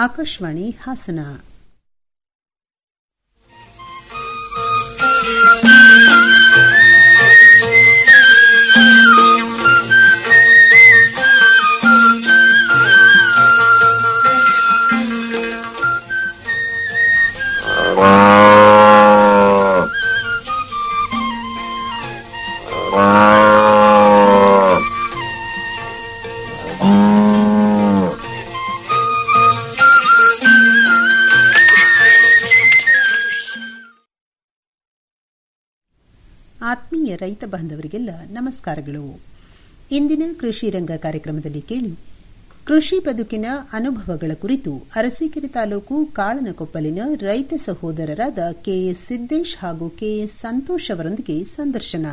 ಆಕಾಶವಾಣಿ ಹಾಸನ ಆತ್ಮೀಯ ರೈತ ಬಾಂಧವರಿಗೆಲ್ಲ ನಮಸ್ಕಾರಗಳು ಇಂದಿನ ಕೃಷಿ ರಂಗ ಕಾರ್ಯಕ್ರಮದಲ್ಲಿ ಕೇಳಿ ಕೃಷಿ ಬದುಕಿನ ಅನುಭವಗಳ ಕುರಿತು ಅರಸೀಕೆರೆ ತಾಲೂಕು ಕಾಳನಕೊಪ್ಪಲಿನ ರೈತ ಸಹೋದರರಾದ ಕೆಎಸ್ ಸಿದ್ದೇಶ್ ಹಾಗೂ ಕೆಎಸ್ ಸಂತೋಷ್ ಅವರೊಂದಿಗೆ ಸಂದರ್ಶನ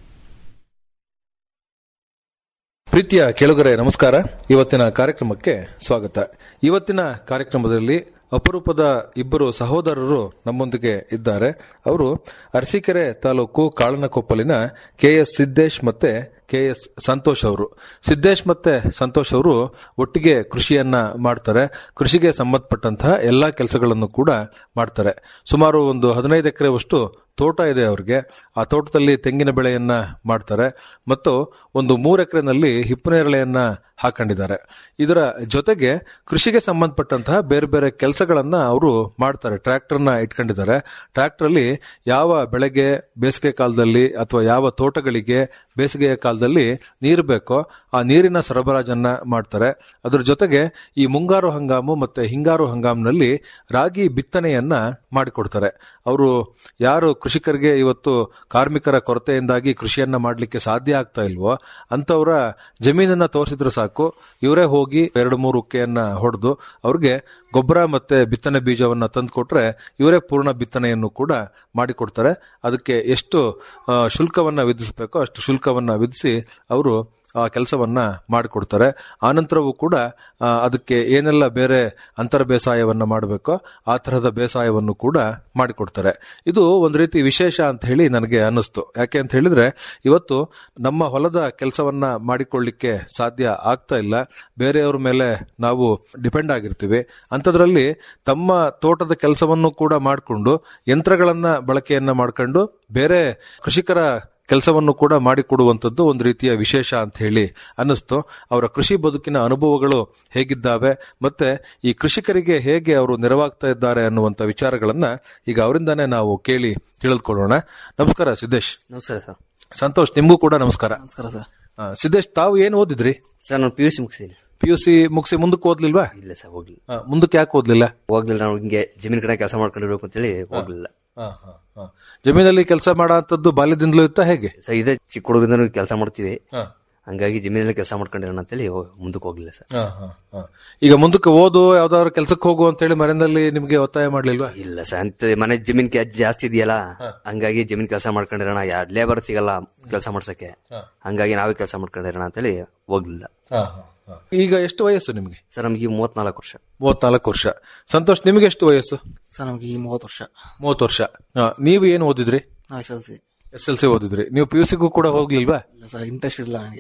ಪ್ರೀತಿಯ ಕೆಳಗರೆ ನಮಸ್ಕಾರ ಇವತ್ತಿನ ಕಾರ್ಯಕ್ರಮಕ್ಕೆ ಸ್ವಾಗತ ಇವತ್ತಿನ ಕಾರ್ಯಕ್ರಮದಲ್ಲಿ ಅಪರೂಪದ ಇಬ್ಬರು ಸಹೋದರರು ನಮ್ಮೊಂದಿಗೆ ಇದ್ದಾರೆ ಅವರು ಅರಸೀಕೆರೆ ತಾಲೂಕು ಕಾಳನಕೊಪ್ಪಲಿನ ಕೆಎಸ್ ಸಿದ್ದೇಶ್ ಮತ್ತೆ ಕೆಎಸ್ ಸಂತೋಷ್ ಅವರು ಸಿದ್ದೇಶ್ ಮತ್ತೆ ಸಂತೋಷ್ ಅವರು ಒಟ್ಟಿಗೆ ಕೃಷಿಯನ್ನ ಮಾಡ್ತಾರೆ ಕೃಷಿಗೆ ಸಂಬಂಧಪಟ್ಟಂತಹ ಎಲ್ಲಾ ಕೆಲಸಗಳನ್ನು ಕೂಡ ಮಾಡ್ತಾರೆ ಸುಮಾರು ಒಂದು ಹದಿನೈದು ಎಕರೆವಷ್ಟು ತೋಟ ಇದೆ ಅವ್ರಿಗೆ ಆ ತೋಟದಲ್ಲಿ ತೆಂಗಿನ ಬೆಳೆಯನ್ನ ಮಾಡ್ತಾರೆ ಮತ್ತು ಒಂದು ಮೂರು ಎಕರೆನಲ್ಲಿ ಹಿಪ್ಪನೇರಳೆಯನ್ನ ಹಾಕೊಂಡಿದ್ದಾರೆ ಇದರ ಜೊತೆಗೆ ಕೃಷಿಗೆ ಸಂಬಂಧಪಟ್ಟಂತಹ ಬೇರೆ ಬೇರೆ ಕೆಲಸಗಳನ್ನ ಅವರು ಮಾಡ್ತಾರೆ ಟ್ರ್ಯಾಕ್ಟರ್ನ ಇಟ್ಕೊಂಡಿದ್ದಾರೆ ಟ್ರ್ಯಾಕ್ಟರ್ ಅಲ್ಲಿ ಯಾವ ಬೆಳೆಗೆ ಬೇಸಿಗೆ ಕಾಲದಲ್ಲಿ ಅಥವಾ ಯಾವ ತೋಟಗಳಿಗೆ ಬೇಸಿಗೆಯ ಕಾಲದಲ್ಲಿ ನೀರು ಬೇಕೋ ಆ ನೀರಿನ ಸರಬರಾಜನ್ನ ಮಾಡ್ತಾರೆ ಅದ್ರ ಜೊತೆಗೆ ಈ ಮುಂಗಾರು ಹಂಗಾಮು ಮತ್ತೆ ಹಿಂಗಾರು ಹಂಗಾಮಿನಲ್ಲಿ ರಾಗಿ ಬಿತ್ತನೆಯನ್ನ ಮಾಡಿಕೊಡ್ತಾರೆ ಅವರು ಯಾರು ಕೃಷಿಕರಿಗೆ ಇವತ್ತು ಕಾರ್ಮಿಕರ ಕೊರತೆಯಿಂದಾಗಿ ಕೃಷಿಯನ್ನ ಮಾಡ್ಲಿಕ್ಕೆ ಸಾಧ್ಯ ಆಗ್ತಾ ಇಲ್ವೋ ಅಂತವರ ಜಮೀನನ್ನ ತೋರಿಸಿದ್ರೆ ಸಾಕು ಇವರೇ ಹೋಗಿ ಎರಡು ಮೂರು ಉಕ್ಕೆಯನ್ನ ಹೊಡೆದು ಅವ್ರಿಗೆ ಗೊಬ್ಬರ ಮತ್ತೆ ಬಿತ್ತನೆ ಬೀಜವನ್ನ ತಂದು ಕೊಟ್ರೆ ಇವರೇ ಪೂರ್ಣ ಬಿತ್ತನೆಯನ್ನು ಕೂಡ ಮಾಡಿಕೊಡ್ತಾರೆ ಅದಕ್ಕೆ ಎಷ್ಟು ಆ, ಶುಲ್ಕವನ್ನ ವಿಧಿಸಬೇಕೋ ಅಷ್ಟು ಶುಲ್ಕವನ್ನ ವಿಧಿಸಿ ಅವರು ಆ ಕೆಲಸವನ್ನ ಮಾಡಿಕೊಡ್ತಾರೆ ಆನಂತರವೂ ಕೂಡ ಆ, ಅದಕ್ಕೆ ಏನೆಲ್ಲ ಬೇರೆ ಅಂತರ ಬೇಸಾಯವನ್ನ ಮಾಡಬೇಕೋ ಆ ತರಹದ ಬೇಸಾಯವನ್ನು ಕೂಡ ಮಾಡಿಕೊಡ್ತಾರೆ ಇದು ಒಂದು ರೀತಿ ವಿಶೇಷ ಅಂತ ಹೇಳಿ ನನಗೆ ಅನ್ನಿಸ್ತು ಯಾಕೆ ಅಂತ ಹೇಳಿದ್ರೆ ಇವತ್ತು ನಮ್ಮ ಹೊಲದ ಕೆಲಸವನ್ನ ಮಾಡಿಕೊಳ್ಳಿಕ್ಕೆ ಸಾಧ್ಯ ಆಗ್ತಾ ಇಲ್ಲ ಬೇರೆಯವ್ರ ಮೇಲೆ ನಾವು ಡಿಪೆಂಡ್ ಆಗಿರ್ತೀವಿ ಅಂಥದ್ರಲ್ಲಿ ತಮ್ಮ ತೋಟದ ಕೆಲಸವನ್ನು ಕೂಡ ಮಾಡಿಕೊಂಡು ಯಂತ್ರಗಳನ್ನ ಬಳಕೆಯನ್ನ ಮಾಡ್ಕೊಂಡು ಬೇರೆ ಕೃಷಿಕರ ಕೆಲಸವನ್ನು ಕೂಡ ಮಾಡಿಕೊಡುವಂಥದ್ದು ಒಂದು ರೀತಿಯ ವಿಶೇಷ ಅಂತ ಹೇಳಿ ಅನ್ನಿಸ್ತು ಅವರ ಕೃಷಿ ಬದುಕಿನ ಅನುಭವಗಳು ಹೇಗಿದ್ದಾವೆ ಮತ್ತೆ ಈ ಕೃಷಿಕರಿಗೆ ಹೇಗೆ ಅವರು ನೆರವಾಗ್ತಾ ಇದ್ದಾರೆ ಅನ್ನುವಂಥ ವಿಚಾರಗಳನ್ನ ಈಗ ಅವರಿಂದಾನೇ ನಾವು ಕೇಳಿ ತಿಳಿದುಕೊಳ್ಳೋಣ ನಮಸ್ಕಾರ ಸಿದ್ದೇಶ್ ನಮಸ್ಕಾರ ಸರ್ ಸಂತೋಷ್ ನಿಮಗೂ ಕೂಡ ನಮಸ್ಕಾರ ನಮಸ್ಕಾರ ಸರ್ ಆ, ಸಿದ್ದೇಶ್ ತಾವು ಏನು ಓದಿದ್ರಿ ಸರ್ ನಾನು ಪಿ ಯು ಸಿ ಮುಗಿಸಿದ್ದೀನಿ ಪಿ ಯು ಸಿ ಮುಗಿಸಿ ಮುಂದಕ್ಕೆ ಓದ್ಲಿಲ್ವಾ ಇಲ್ಲ ಸರ್ ಹೋಗ್ಲಿಲ್ಲ ಆ, ಮುಂದಕ್ಕೆ ಯಾಕೆ ಓದ್ಲಿಲ್ಲ ಹೋಗ್ಲಿಲ್ಲ ನಾವು ಹಿಂಗೆ ಜಮೀನ್ ಕಡೆ ಕೆಲಸ ಮಾಡ್ಕೊಂಡಿರ್ಬೇಕು ಅಂತೇಳಿ ಹೋಗ್ಲಿಲ್ಲ ಆ, ಆ, ಆ. ಜಮೀನಲ್ಲಿ ಕೆಲಸ ಮಾಡೋ ಬಾಲ್ಯದಿಂದಲೂ ಇತ್ತ ಹೇಗೆ ಸರ್ ಇದೇ ಚಿಕ್ಕ ಹುಡುಗದಿಂದ ಕೆಲಸ ಮಾಡ್ತೀವಿ ಆ. ಹಂಗಾಗಿ ಜಮೀನಲ್ಲಿ ಕೆಲಸ ಮಾಡ್ಕೊಂಡಿರೋಣ ಅಂತೇಳಿ ಹೋಗ್- ಮುಂದಕ್ಕೆ ಹೋಗ್ಲಿಲ್ಲ ಸರ್ ಆ, ಆ, ಆ. ಈಗ ಮುಂದಕ್ಕೆ ಓದು ಯಾವ್ದಾದ್ರು ಕೆಲ್ಸಕ್ಕೆ ಹೋಗು ಅಂತ ಹೇಳಿ ಮನೆಯಲ್ಲಿ ನಿಮ್ಗೆ ಒತ್ತಾಯ ಮಾಡ್ಲಿಲ್ವಾ ಇಲ್ಲ ಸರ್ ಅಂತ ಮನೆ ಜಮೀನ್ ಕೆ- ಜಾಸ್ತಿ ಇದೆಯಲ್ಲ ಹಂಗಾಗಿ ಜಮೀನ್ ಕೆಲಸ ಮಾಡ್ಕೊಂಡಿರೋಣ ಯಾರು ಲೇಬರ್ ಸಿಗಲ್ಲ ಕೆಲಸ ಮಾಡ್ಸಕ್ಕೆ ಹಂಗಾಗಿ ನಾವೇ ಕೆಲಸ ಮಾಡ್ಕೊಂಡಿರೋಣ ಅಂತೇಳಿ ಹೋಗ್ಲಿಲ್ಲ ಆ, ಆ, ಆ. ಈಗ ಎಷ್ಟು ವಯಸ್ಸು ನಿಮ್ಗೆ ಸರ್ ನಮ್ಗೆ ಮೂವತ್ನಾಲ್ಕು ವರ್ಷ ಮೂವತ್ನಾಲ್ಕು ವರ್ಷ ಸಂತೋಷ್ ನಿಮ್ಗೆ ಎಷ್ಟು ವಯಸ್ಸು ಸರ್ ನಮ್ಗೆ ಈ ಮೂವತ್ತು ವರ್ಷ ಮೂವತ್ತು ವರ್ಷ ಆ, ನೀವು ಏನು ಓದಿದ್ರಿ ನಾವು S L C S L C ಓದಿದ್ರಿ ನೀವು ಪಿ ಯು ಸಿಗೂ ಕೂಡ ಹೋಗ್ಲಿಲ್ವಾ ಇಲ್ಲ ಸರ್ ಇಂಟ್ರೆಸ್ಟ್ ಇಲ್ಲ ನನಗೆ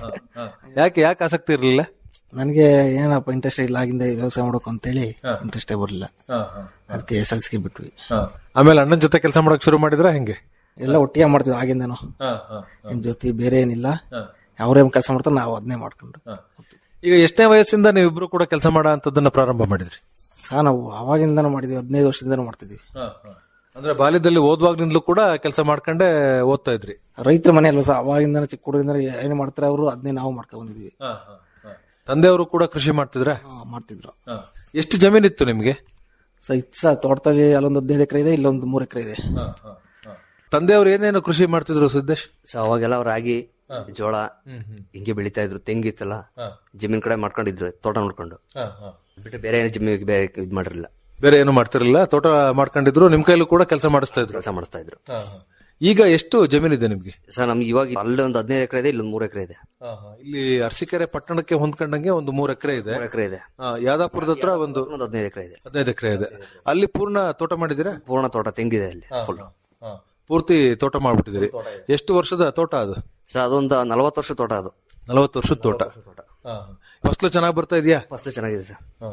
ಯಾಕೆ ಯಾಕೆ ಆಸಕ್ತಿ ಇರಲಿಲ್ಲ ನನಗೆ ಏನಪ್ಪ ಇಂಟ್ರೆಸ್ಟ್ ಇಲ್ಲ ಆಗಿಂದ ವ್ಯವಸಾಯ ಮಾಡೋಕು ಅಂತೇಳಿ ಇಂಟ್ರೆಸ್ಟೇ ಬರಲಿಲ್ಲ ಅದಕ್ಕೆ ಎಸ್ ಎಲ್ ಸಿ ಬಿಟ್ವಿ ಆಮೇಲೆ ಅಣ್ಣನ ಜೊತೆ ಕೆಲಸ ಮಾಡಕ್ ಶುರು ಮಾಡಿದ್ರ ಹೆಂಗೆ ಎಲ್ಲ ಒಟ್ಟಿಗೆ ಮಾಡ್ತೀವಿ ಆಗಿಂದನು ನಿಮ್ ಜೊತೆ ಬೇರೆ ಏನಿಲ್ಲ ಅವ್ರೇನ್ ಕೆಲಸ ಮಾಡ್ತಾರೆ ನಾವು ಅದನ್ನೇ ಮಾಡ್ಕೊಂಡು ಈಗ ಎಷ್ಟನೇ ವಯಸ್ಸಿಂದ ನೀವಿಬ್ರು ಕೂಡ ಕೆಲಸ ಮಾಡೋ ಅಂತದನ್ನ ಪ್ರಾರಂಭ ಮಾಡಿದ್ರಿ ಸರ್ ನಾವು ಅವಾಗಿಂದನೂ ಮಾಡಿದ್ವಿ ಹದಿನೈದು ವರ್ಷದಿಂದನೂ ಮಾಡ್ತಿದ್ವಿ ಅಂದ್ರೆ ಬಾಲ್ಯದಲ್ಲಿ ಓದುವಾಗ್ಲಿಂದಲೂ ಕೂಡ ಕೆಲಸ ಮಾಡ್ಕೊಂಡೆ ಓದ್ತಾ ಇದ್ರಿ ರೈತರ ಮನೆ ಅಲ್ವಾ ಸರ್ ಅವಾಗಿಂದನೂ ಚಿಕ್ಕ ಹುಡುಗಿಂದ ಏನು ಮಾಡ್ತಾರೆ ಅವರು ಅದನ್ನೇ ನಾವು ಮಾಡ್ಕೊಂಡ್ ಬಂದಿದ್ವಿ ತಂದೆಯವರು ಕೂಡ ಕೃಷಿ ಮಾಡ್ತಿದ್ರ ಹಾ, ಮಾಡ್ತಿದ್ರು ಎಷ್ಟು ಜಮೀನಿತ್ತು ನಿಮ್ಗೆ ಸೊ ಇತ್ತು ಸರ್ ತೋಟದಲ್ಲಿ ಅಲ್ಲೊಂದು ಹದಿನೈದು ಎಕರೆ ಇದೆ ಇಲ್ಲೊಂದು ಮೂರು ಎಕರೆ ಇದೆ ತಂದೆಯವರು ಏನೇನು ಕೃಷಿ ಮಾಡ್ತಿದ್ರು ಸಿದ್ದೇಶ್ ಸೊ ಅವಾಗೆಲ್ಲ ರಾಗಿ ಜೋಳ ಹಿಂಗೆ ಬೆಳಿತಾ ಇದ್ರು ತೆಂಗಿತ್ತಲ್ಲ ಜಮೀನ್ ಕಡೆ ಮಾಡ್ಕೊಂಡಿದ್ರು ತೋಟ ನೋಡ್ಕೊಂಡು ಬಿಟ್ಟು ಬೇರೆ ಏನು ಜಮೀನ್ ಬೇರೆ ಇದ್ ಮಾಡಿರಲಿಲ್ಲ ಬೇರೆ ಏನು ಮಾಡ್ತಿರ್ಲಿಲ್ಲ ತೋಟ ಮಾಡ್ಕೊಂಡಿದ್ರು ನಿಮ್ ಕೈಲೂ ಕೂಡ ಕೆಲಸ ಮಾಡಿಸ್ತಾ ಇದ್ರು ಕೆಲಸ ಮಾಡಿಸ್ತಾ ಇದ್ರು ಈಗ ಎಷ್ಟು ಜಮೀನಿದೆ ನಿಮ್ಗೆ ಸರ್ ನಮ್ಗೆ ಇವಾಗ ಅಲ್ಲಿ ಒಂದು ಹದಿನೈದು ಎಕರೆ ಇದೆ ಇಲ್ಲೊಂದು ಮೂರು ಎಕರೆ ಇದೆ ಇಲ್ಲಿ ಅರಸೀಕೆರೆ ಪಟ್ಟಣಕ್ಕೆ ಹೊಂದ್ಕೊಂಡಂಗೆ ಒಂದು ಮೂರ್ ಎಕರೆ ಇದೆ ಮೂರು ಎಕರೆ ಇದೆ ಆ, ಯಾದಾಪುರದ ಹತ್ರ ಒಂದು ಒಂದು ಹದಿನೈದು ಎಕರೆ ಇದೆ ಹದಿನೈದು ಎಕರೆ ಇದೆ ಅಲ್ಲಿ ಪೂರ್ಣ ತೋಟ ಮಾಡಿದಿರಾ ಪೂರ್ಣ ತೋಟ ತೆಂಗಿದೆ ಅಲ್ಲಿ ಫುಲ್ ಪೂರ್ತಿ ತೋಟ ಮಾಡ್ಬಿಟ್ಟಿದ್ದೀರಿ ಎಷ್ಟು ವರ್ಷದ ತೋಟ ಅದು ಸೊ ಅದೊಂದು ನಲವತ್ತು ವರ್ಷ ತೋಟ ಅದು ನಲವತ್ತು ವರ್ಷದ ತೋಟ ಫಸಲು ಚೆನ್ನಾಗಿ ಬರ್ತಾ ಇದೆಯಾ ಫಸ್ಟ್ ಚೆನ್ನಾಗಿದೆ ಸರ್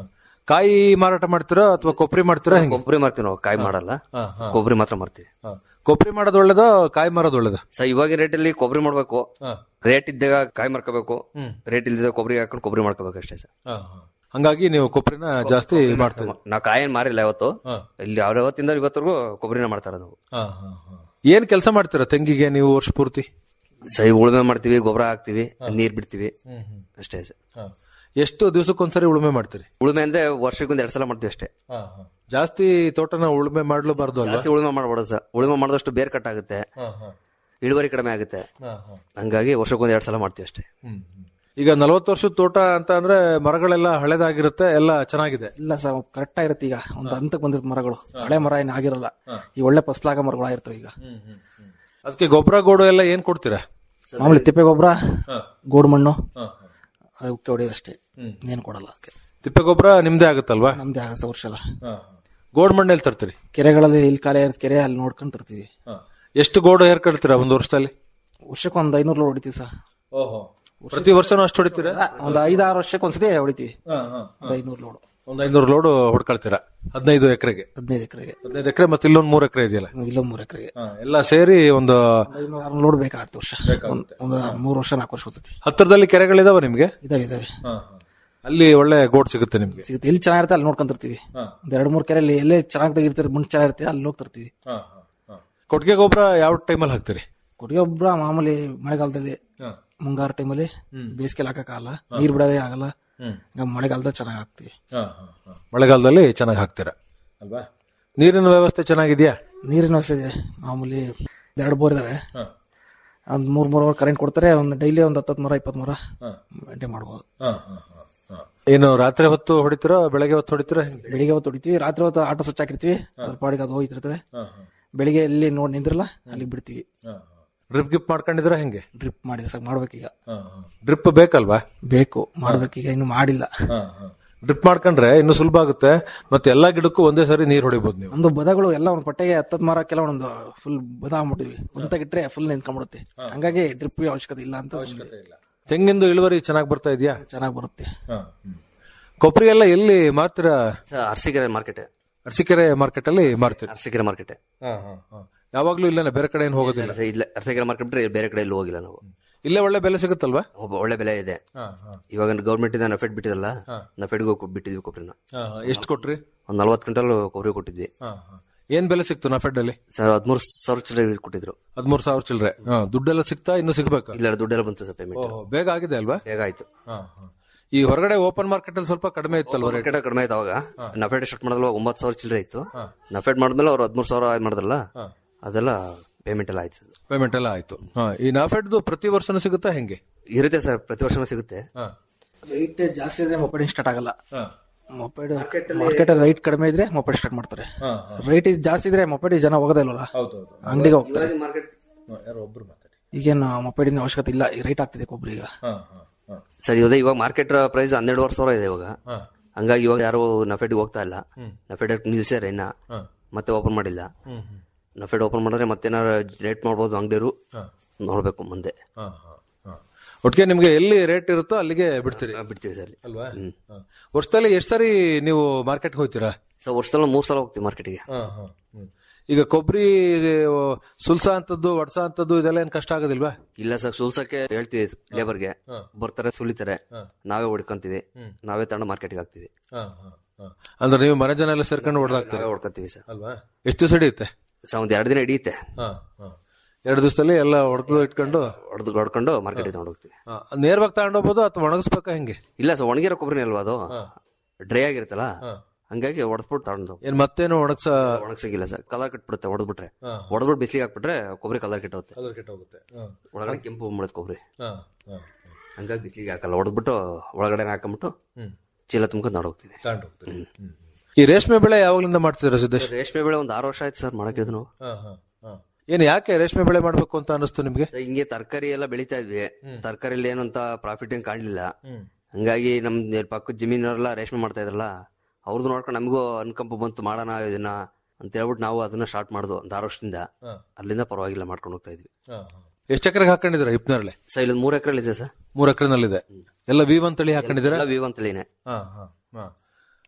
ಕಾಯಿ ಮಾರಾಟ ಮಾಡ್ತೀರಾ ಅಥವಾ ಕೊಬ್ಬರಿ ಮಾಡ್ತೀರಾ ಹೆಂಗೆ ಕೊಬ್ಬರಿ ಮಾರ್ತೀವಿ ನಾವು ಕಾಯಿ ಮಾಡಲ್ಲ ಕೊಬ್ಬರಿ ಮಾತ್ರ ಮಾರ್ತೀವಿ ಹಾ. ಕೊಬ್ಬರಿ ಮಾಡೋದು ಒಳ್ಳೇದ ಕಾಯಿ ಮಾರೋದು ಒಳ್ಳೇದ ಸೊ ಇವಾಗಿನ ರೇಟಲ್ಲಿ ಕೊಬ್ಬರಿ ಮಾಡ್ಬೇಕು ರೇಟ್ ಇದ್ದಾಗ ಕಾಯಿ ಮಾರ್ಕೋಬೇಕು ರೇಟ್ ಇಲ್ದಿದ್ದಾಗ ಕೊಬ್ಬರಿ ಹಾಕೊಂಡು ಕೊಬ್ಬರಿ ಮಾಡ್ಕೋಬೇಕು ಅಷ್ಟೇ ಸರ್ ಹಂಗಾಗಿ ನೀವು ಕೊಬ್ಬರಿನ ಜಾಸ್ತಿ ಮಾಡ್ತೀರಿ ನಾವು ಕಾಯಿ ಏನ್ ಮಾರಿಲ್ಲ ಇವತ್ತು ಇಲ್ಲಿ ಅವ್ರ ಯಾವತ್ತಿಂದ ಇವತ್ತರೆಗೂ ಕೊಬ್ಬರಿನ ಮಾಡ್ತಾರ ನಾವು ಏನ್ ಕೆಲಸ ಮಾಡ್ತೀರಾ ತೆಂಗಿಗೆ ನೀವು ವರ್ಷ ಪೂರ್ತಿ ಸೈ ಉಳುಮೆ ಮಾಡ್ತೀವಿ ಗೊಬ್ಬರ ಹಾಕ್ತಿವಿ ನೀರ್ ಬಿಡ್ತೀವಿ ಅಷ್ಟೇ ಸರ್ ಎಷ್ಟು ದಿವಸಕ್ಕೊಂದ್ಸರಿ ಉಳುಮೆ ಮಾಡ್ತೀರಿ ಉಳುಮೆ ಅಂದ್ರೆ ವರ್ಷಕ್ಕೊಂದ್ ಎರಡ್ ಸಲ ಮಾಡ್ತೀವಿ ಅಷ್ಟೇ ಜಾಸ್ತಿ ತೋಟನ ಉಳುಮೆ ಮಾಡ್ಲೂಬಾರ್ದು ಅಲ್ವಾ ಜಾಸ್ತಿ ಉಳುಮೆ ಮಾಡ್ಬೋದು ಸರ್ ಉಳುಮೆ ಮಾಡಿದಷ್ಟು ಬೇರ್ ಕಟ್ ಆಗುತ್ತೆ ಇಳುವರಿ ಕಡಿಮೆ ಆಗುತ್ತೆ ಹಂಗಾಗಿ ವರ್ಷಕ್ಕೊಂದ್ ಎರಡ್ ಸಲ ಮಾಡ್ತೀವಿ ಅಷ್ಟೇ ಈಗ ನಲವತ್ತು ವರ್ಷದ ತೋಟ ಅಂತ ಅಂದ್ರೆ ಮರಗಳೆಲ್ಲ ಹಳೆದಾಗಿರುತ್ತೆ ಎಲ್ಲ ಚೆನ್ನಾಗಿದೆ ಇಲ್ಲ ಸರ್ ಕರೆಕ್ಟ್ ಆಗಿರುತ್ತೆ ಈಗ ಒಂದು ಹಂತಕ್ಕೆ ಬಂದಿರುತ್ತೆ ಮರಗಳು ಹಳೆ ಮರ ಏನು ಆಗಿರಲ್ಲ ಈ ಒಳ್ಳೆ ಫಸ್ಲಾಗ ಮರಗಳು ಆಗಿರ್ತವೆ ಈಗ ಅದಕ್ಕೆ ಗೊಬ್ಬರ ಗೋಡು ಎಲ್ಲ ಏನ್ ಕೊಡ್ತೀರಾ ಮಾಮೂಲಿ ತಿಪ್ಪೆ ಗೊಬ್ಬರ ಗೋಡು ಮಣ್ಣು ಅದಕ್ಕೆ ಹೊಡೆಯೋದಷ್ಟೇ ಏನು ಕೊಡಲ್ಲ ಅದಕ್ಕೆ ತಿಪ್ಪೆ ಗೊಬ್ಬರ ನಿಮ್ದೇ ಆಗುತ್ತಲ್ವಾ ನಮ್ದೇ ಆಗಸ ವರ್ಷ ಎಲ್ಲ ಗೋಡ್ ಮಣ್ಣೆಲ್ಲಿ ತರ್ತೀರಿ ಕೆರೆಗಳಲ್ಲಿ ಇಲ್ಲಿ ಖಾಲಿ ಇರುತ್ತೆ ಕೆರೆ ಅಲ್ಲಿ ನೋಡ್ಕೊಂಡು ತರ್ತೀವಿ ಎಷ್ಟು ಗೋಡು ಹೇರ್ಕೊಳ್ತೀರಾ ಒಂದು ವರ್ಷದಲ್ಲಿ ವರ್ಷಕ್ಕೆ ಒಂದು ಐನೂರು ಲೋಡ್ ಹೊಡಿತೀವಿ ಸರ್ ಓಹೋ ಪ್ರತಿ ವರ್ಷನೂ ಅಷ್ಟು ಹೊಡಿತೀರಾ ಒಂದು ಐದಾರು ವರ್ಷಕ್ಕೆ ಒಂದ್ಸತಿ ಹೊಡಿತೀವಿ ಒಂದು ಐನೂರು ಲೋಡು ಒಂದ್ ಐನೂರು ಲೋಡು ಹೊಡ್ಕೊಳ್ತೀರಾ ಹದಿನೈದು ಎಕರೆಗೆ ಹದಿನೈದು ಎಕರೆಗೆ ಹದಿನೈದು ಎಕರೆ ಮತ್ತೆ ಇಲ್ಲೊಂದ್ ಮೂರ್ ಎಕರೆ ಇದೆಯಲ್ಲ ಇಲ್ಲೊಂದು ಮೂರು ಎಕರೆಗೆ ಎಲ್ಲ ಸೇರಿ ಒಂದು ಐನೂರು ಆರ್ನೂರು ಲೋಡ್ ಬೇಕಾಗತ್ತೆ ವರ್ಷ ಒಂದ್- ಒಂದು ಮೂರು ವರ್ಷ ನಾಲ್ಕು ವರ್ಷ ಹೋಗ್ತೈತಿ ಹತ್ತಿರದಲ್ಲಿ ಕೆರೆಗಳಿದಾವ ನಿಮ್ಗೆ ಇದಾವೆ ಇದಾವೆ ಅಲ್ಲಿ ಒಳ್ಳೆ ಗೋಡ್ ಸಿಗುತ್ತೆ ನಿಮ್ಗೆ ಸಿಗುತ್ತೆ ಎಲ್ಲಿ ಚೆನ್ನಾಗಿರುತ್ತೆ ಅಲ್ಲಿ ನೋಡ್ಕೊಂತಿರ್ತೀವಿ ಒಂದ್ ಎರಡು ಮೂರು ಕೆರೆಯಲ್ಲಿ ಎಲ್ಲೇ ಚೆನ್ನಾಗಿ ತೆಗಿರ್ತಾರೆ ಮುಂಚೆ ಚೆನ್ನಾಗಿರುತ್ತೆ ಅಲ್ಲಿ ಹೋಗ್ತಿರ್ತೀವಿ ಕೊಟ್ಟಿಗೆ ಗೊಬ್ಬರ ಯಾವ ಟೈಮಲ್ಲಿ ಹಾಕ್ತೀರಿ ಕೊಟ್ಟಿಗೆ ಒಬ್ಬರ ಮಾಮೂಲಿ ಮಳೆಗಾಲದಲ್ಲಿ ಮುಂಗಾರು ಟೈಮಲ್ಲಿ ಬೇಸಿಗೆಲಿ ಹಾಕಕ್ಕಾಗಲ್ಲ ನೀರ್ ಬಿಡೋದೇ ಆಗಲ್ಲ ಈಗ ಮಳೆಗಾಲದಲ್ಲಿ ಚೆನ್ನಾಗಿ ಹಾಕ್ತಿವಿ ಮಳೆಗಾಲದಲ್ಲಿ ಚೆನ್ನಾಗಿ ಹಾಕ್ತೀರಾ ಅಲ್ವಾ ನೀರಿನ ವ್ಯವಸ್ಥೆ ಚೆನ್ನಾಗಿದ್ಯಾ ನೀರಿನ ವ್ಯವಸ್ಥೆ ಇದೆ ಮಾಮೂಲಿ ಎರಡು ಬೋರ್ ಇದಾವೆ ಒಂದ್ ಮೂರ್ ಮೂರ್ ಅವರ್ ಕರೆಂಟ್ ಕೊಡ್ತಾರೆ ಒಂದು ಡೈಲಿ ಒಂದ್ ಹತ್ತತ್ತು ಮರ ಇಪ್ಪತ್ತು ಮರ ಮೇಂಟೈನ್ ಮಾಡ್ಬೋದು ಏನು ರಾತ್ರಿ ಹೊತ್ತು ಹೊಡಿತೀರಾ ಬೆಳಗ್ಗೆ ಹೊತ್ತು ಹೊಡಿತೀರಾ ಹೆಂಗೆ ಬೆಳಿಗ್ಗೆ ಹೊತ್ತು ಹೊಡಿತೀವಿ ರಾತ್ರಿ ಹೊತ್ತು ಆಟೋ ಸ್ವಿಚ್ ಹಾಕಿರ್ತೀವಿ ಅದ್ರ ಪಾಡಿಗೆ ಅದು ಹೋಗ್ತಿರ್ತವೆ ಬೆಳಿಗ್ಗೆ ಎಲ್ಲಿ ನೋಡಿ ನಿಂದ್ರಲ್ಲ ಅಲ್ಲಿಗೆ ಬಿಡ್ತೀವಿ ಡ್ರಿಪ್ ಗಿಪ್ ಮಾಡ್ಕೊಂಡಿದ್ರ ಹೆಂಗೆ ಡ್ರಿಪ್ ಮಾಡಿ ಸಾಕು ಮಾಡ್ಬೇಕೀಗ ಡ್ರಿಪ್ ಬೇಕಲ್ವಾ ಬೇಕು ಮಾಡ್ಬೇಕೀಗ ಇನ್ನು ಮಾಡಿಲ್ಲ ಡ್ರಿಪ್ ಮಾಡ್ಕೊಂಡ್ರೆ ಇನ್ನು ಸುಲಭ ಆಗುತ್ತೆ ಮತ್ತೆ ಎಲ್ಲಾ ಗಿಡಕ್ಕೂ ಒಂದೇ ಸರಿ ನೀರ್ ಹೊಡಿಬಹುದು ನೀವು ಒಂದು ಬದಗಳು ಎಲ್ಲ ಒಂದು ಪಟ್ಟೆಗೆ ಹತ್ತದ್ ಮರ ಕೆಲವೊಂದು ಫುಲ್ ಬದ ಆಗ್ಬಿಟ್ಟಿವಿ ಒಂದಾಗಿಟ್ರೆ ಫುಲ್ ನಿಂತ್ಕೊಂಡ್ಬಿಡುತ್ತೆ ಹಂಗಾಗಿ ಡ್ರಿಪ್ ಅವಶ್ಯಕತೆ ಇಲ್ಲ ಅಂತ ತೆಂಗಿಂದು ಇಳುವರಿ ಚೆನ್ನಾಗಿ ಬರ್ತಾ ಇದೆಯಾ ಚೆನ್ನಾಗಿ ಬರುತ್ತೆ ಕೊಬ್ಬರಿ ಎಲ್ಲ ಎಲ್ಲಿ ಮಾರ್ತೀರಾ sir Arsikere market Arsikere market ಅಲ್ಲಿ ಮಾರ್ತೀರಾ ಅರಸೀಕೆರೆ ಮಾರ್ಕೆಟ್ ಯಾವಾಗ್ಲೂ ಇಲ್ಲೇನೆ ಬೇರೆ ಕಡೆ ಏನು ಹೋಗೋದಿಲ್ಲ ಇಲ್ಲ ಅರಸೀಕೆರೆ ಮಾರ್ಕೆಟ್ ಬಿಟ್ರೆ ಬೇರೆ ಕಡೆ ಎಲ್ಲೂ ಹೋಗಿಲ್ಲ ನಾವು ಇಲ್ಲೇ ಒಳ್ಳೆ ಬೆಲೆ ಸಿಗುತ್ತಲ್ವಾ ಒಬ್ಬ ಒಳ್ಳೆ ಬೆಲೆ ಇದೆ ಇವಾಗ ಗೌರ್ಮೆಂಟ್ ಇಂದ ನಫೆಡ್ ಬಿಟ್ಟಿದಲ್ಲ ನಫೆಡ್ಗೂ ಬಿಟ್ಟಿದ್ವಿ ಕೊಬ್ಬರಿನ ಎಷ್ಟು ಕೊಟ್ರಿ ಒಂದ್ ನಲ್ವತ್ತು ಕ್ವಿಂಟಲ್ ಕೊಬ್ಬರಿ ಕೊಟ್ಟಿದ್ವಿ ಏನ್ ಬೆಲೆ ಸಿಕ್ತು ನಾಫೆಡ್ ಅಲ್ಲಿ ಸರ್ ಹದಿಮೂರು ಸಾವಿರ ಚಿಲ್ಲರೆ ಕೊಟ್ಟಿದ್ರು ಹದಿಮೂರು ಸಾವಿರ ಚಿಲ್ಲರೆ ದುಡ್ಡೆಲ್ಲ ಸಿಗ್ತಾ ಇನ್ನು ಸಿಗ್ಬೇಕಾ ಇಲ್ಲ ದುಡ್ಡೆಲ್ಲ ಬಂತು ಸರ್ ಪೇಮೆಂಟ್ ಓಹೋ ಬೇಗ ಆಗಿದೆ ಅಲ್ವಾ ಬೇಗ ಆಯ್ತು ಈ ಹೊರಗಡೆ ಓಪನ್ ಮಾರ್ಕೆಟ್ ಅಲ್ಲಿ ಸ್ವಲ್ಪ ಕಡಿಮೆ ಇತ್ತಲ್ವಾ ರೇಟ್ ಮಾರ್ಕೆಟ್ ಕಡಿಮೆ ಆಯ್ತು ಅವಾಗ ನಫೆಡ್ ಸ್ಟಾರ್ಟ್ ಮಾಡಿದ್ಲು ಒಂಬತ್ತು ಸಾವಿರ ಚಿಲ್ಲರೆ ಇತ್ತು ನಫೆಡ್ ಮಾಡಿದ್ಮೇಲೆ ಅವ್ರು ಹದಿಮೂರು ಸಾವಿರ ಆಯ್ತು ಮಾಡಿದ್ರಲ್ಲ ಅದೆಲ್ಲ ಪೇಮೆಂಟ್ ಎಲ್ಲ ಆಯ್ತು ಪೇಮೆಂಟ್ ಎಲ್ಲ ಆಯ್ತು ಹಾ, ಈ ನಾಫೆಡ್ದು ಪ್ರತಿ ವರ್ಷನೂ ಸಿಗುತ್ತಾ ಹೆಂಗೆ ಇರುತ್ತೆ ಸರ್ ಪ್ರತಿ ವರ್ಷನೂ ಸಿಗುತ್ತೆ ರೈಟ್ ಜಾಸ್ತಿ ಇದ್ರೆ ಮೊಪೈಡ್ ಸ್ಟಾರ್ಟ್ ಆಗಲ್ಲ ಮೊಪೈಡ್ ಮಾರ್ಕೆಟ್ ರೈಟ್ ಕಡಿಮೆ ಇದ್ರೆ ಮೊಪೈಡ್ ಸ್ಟಾರ್ಟ್ ಮಾಡ್ತಾರೆ ರೈಟ್ ಜಾಸ್ತಿ ಇದ್ರೆ ಮೊಪೈಡ್ ಜನ ಹೋಗೋದೇ ಇಲ್ವಲ್ಲ ಅಂಗಡಿಗೆ ಹೋಗ್ತಾರೆ ಯಾರೋ ಒಬ್ರು ಮಾತಾಡಿ ಈಗೇನು ಮೊಪೈಡಿನ ಅವಶ್ಯಕತೆ ಇಲ್ಲ ರೈಟ್ ಆಗ್ತಿದೆ ಕೊಬ್ಬರಿ ಈಗ ಸರ್ ಇವಾಗ ಇವಾಗ ಮಾರ್ಕೆಟ್ ಪ್ರೈಸ್ ಹನ್ನೆರಡುವರೆ ಸಾವಿರ ಇದೆ ಇವಾಗ ಹಂಗಾಗಿ ಇವಾಗ ಯಾರು ನಫೆಡ್ಗೆ ಹೋಗ್ತಾ ಇಲ್ಲ ನಫೆಡ್ ನಿಲ್ಸ್ಯಾರ ಇನ್ನ ಮತ್ತೆ ಓಪನ್ ಮಾಡಿಲ್ಲ ನಫೆಡ್ ಓಪನ್ ಮಾಡಿದ್ರೆ ಮತ್ತೇನಾರು ರೇಟ್ ಮಾಡ್ಬೋದು ಅಂಗಡಿಯರು ನೋಡ್ಬೇಕು ಮುಂದೆ ಒಟ್ಟಿಗೆ ನಿಮ್ಗೆ ಎಲ್ಲಿ ರೇಟ್ ಇರುತ್ತೋ ಅಲ್ಲಿಗೆ ಬಿಡ್ತೀರಿ ಬಿಡ್ತೀವಿ ಸರ್ ಅಲ್ವಾ ಹಾ. ವರ್ಷದಲ್ಲಿ ಎಷ್ಟು ಸರಿ ನೀವು ಮಾರ್ಕೆಟ್ ಹೋಗ್ತೀರಾ ಸೊ ವರ್ಷದಲ್ಲಿ ಮೂರ್ ಸಲ ಹೋಗ್ತೀವಿ ಮಾರ್ಕೆಟ್ಗೆ ಈಗ ಕೊಬ್ಬರಿ ಸುಲ್ಸ ಅಂತದ್ದು ವಡ್ಸ ಅಂತದ್ದು ಇದೆಲ್ಲ ಏನ್ ಕಷ್ಟ ಆಗೋದಿಲ್ವಾ ಇಲ್ಲ ಸರ್ ಸುಲ್ಸಕ್ಕೆ ಹೇಳ್ತೀವಿ ಲೇಬರ್ಗೆ ಬರ್ತಾರೆ ಸುಲಿತಾರೆ ನಾವೇ ಹೊಡ್ಕೊಂತೀವಿ ನಾವೇ ತಗೊಂಡು ಮಾರ್ಕೆಟ್ಗೆ ಹಾಕ್ತಿವಿ ಅಂದ್ರೆ ನೀವು ಮನೆ ಜನ ಎಲ್ಲ ಸೇರ್ಕೊಂಡು ಹೊಡೆದಾಗ್ತೀರಿ ನಾವೇ ಹೊಡ್ಕೊತೀವಿ ಸರ್ ಅಲ್ವಾ ಎಷ್ಟು ದಿವಸ ಹಿಡಿಯುತ್ತೆ ಸೊ ಒಂದ್ ಎರಡು ದಿನ ಹಿಡಿಯುತ್ತೆ ಎರಡು ದಿವಸದಲ್ಲಿ ಎಲ್ಲ ಹೊಡೆದು ಇಟ್ಕೊಂಡು ಹೊಡೆದು ಹೊಡ್ಕೊಂಡು ಮಾರ್ಕೆಟ್ಗೆ ತಗೊಂಡು ಹೋಗ್ತೀವಿ ಆ, ನೇರವಾಗಿ ತಗೊಂಡೋಗ್ಬೋದು ಅಥವಾ ಒಣಗಿಸ್ಬೇಕಾ ಹೆಂಗೆ ಇಲ್ಲ ಸರ್ ಒಣಗಿರೋ ಕೊಬ್ಬರಿನೇ ಅಲ್ವಾ ಅದು ಡ್ರೈ ಆಗಿರುತ್ತಲ್ಲ ಹಂಗಾಗಿ ಹೊಡೆದ್ಬಿಟ್ಟು ತಗೊಂಡು ಏನ್ ಮತ್ತೇನು ಒಣಗ್ಸ ಒಣಗ್ಸಂಗಿಲ್ಲ ಸರ್ ಕಲರ್ ಕಟ್ಬಿಡುತ್ತೆ ಹೊಡೆದ್ಬಿಟ್ರೆ ಹೊಡೆದ್ಬಿಟ್ಟು ಬಿಸಿಲಿಗೆ ಹಾಕ್ಬಿಟ್ರೆ ಕೊಬ್ಬರಿ ಕಲರ್ ಕೆಟ್ಟೋಗುತ್ತೆ ಕೆಟ್ಟೋಗುತ್ತೆ ಒಳಗಡೆ ಕೆಂಪು ಬಿಡುತ್ತೆ ಕೊಬ್ಬರಿ ಹಂಗಾಗಿ ಬಿಸಿಲಿಗೆ ಹಾಕಲ್ಲ ಹೊಡೆದ್ಬಿಟ್ಟು ಒಳಗಡೆ ಹಾಕೊಂಬಿಟ್ಟು ಚೀಲ ತುಂಬ್ಕೊಂಡು ನೋಡೋಗ್ತೀವಿ ತಗೊಂಡು ಹೋಗ್ತೀರಿ ಈ ರೇಷ್ಮೆ ಬೆಳೆ ಯಾವಾಗ್ಲಿಂದ ಮಾಡ್ತಿದ್ದೀರಾ ಸಿದ್ದೇಶ್ ರೇಷ್ಮೆ ಬೆಳೆ ಒಂದು ಆರು ವರ್ಷ ಆಯ್ತು ಸರ್ ಮಾಡಕ್ಕಿದ್ ನಾವು ಏನ್ ಯಾಕೆ ರೇಷ್ಮೆ ಬೆಳೆ ಮಾಡ್ಬೇಕು ಅಂತ ಅನಿಸ್ತು ನಿಮ್ಗೆ ಸೊ ಹಿಂಗೆ ತರಕಾರಿ ಎಲ್ಲ ಬೆಳಿತಾ ಇದ್ವಿ ತರಕಾರಿಲಿ ಏನಂತ ಪ್ರಾಫಿಟ್ ಏನ್ ಕಾಣಲಿಲ್ಲ ಹಂಗಾಗಿ ನಮ್ ಪಕ್ಕದ ಜಮೀನವರೆಲ್ಲ ರೇಷ್ಮೆ ಮಾಡ್ತಾ ಇದ್ರಲ್ಲ ಅವ್ರದ್ದು ನೋಡ್ಕೊಂಡು ನಮಗೂ ಅನ್ಕಂಪ ಬಂತು ಮಾಡೋಣ ಇದನ್ನ ಅಂತ ಹೇಳ್ಬಿಟ್ಟು ನಾವು ಅದನ್ನ ಸ್ಟಾರ್ಟ್ ಮಾಡ್ದು ಒಂದು ಆರು ವರ್ಷದಿಂದ ಅಲ್ಲಿಂದ ಪರವಾಗಿಲ್ಲ ಮಾಡ್ಕೊಂಡು ಹೋಗ್ತಾ ಇದ್ವಿ ಎಷ್ಟು ಎಕರೆಗೆ ಹಾಕೊಂಡಿದ್ದೀರಾ ಹಿಪ್ನರ್ಲೆ ಸೊ ಇಲ್ಲೊಂದು ಮೂರ್ ಎಕರೆ ಇದೆ ಸರ್ ಮೂರ್ ಎಕರೆನಲ್ಲಿದೆ ಎಲ್ಲ ವಿ ಒನ್ ತಳಿ ಹಾಕೊಂಡಿದ್ದೀರಾ ಎಲ್ಲ ವಿವ್ ಅಂತಲಿನೇ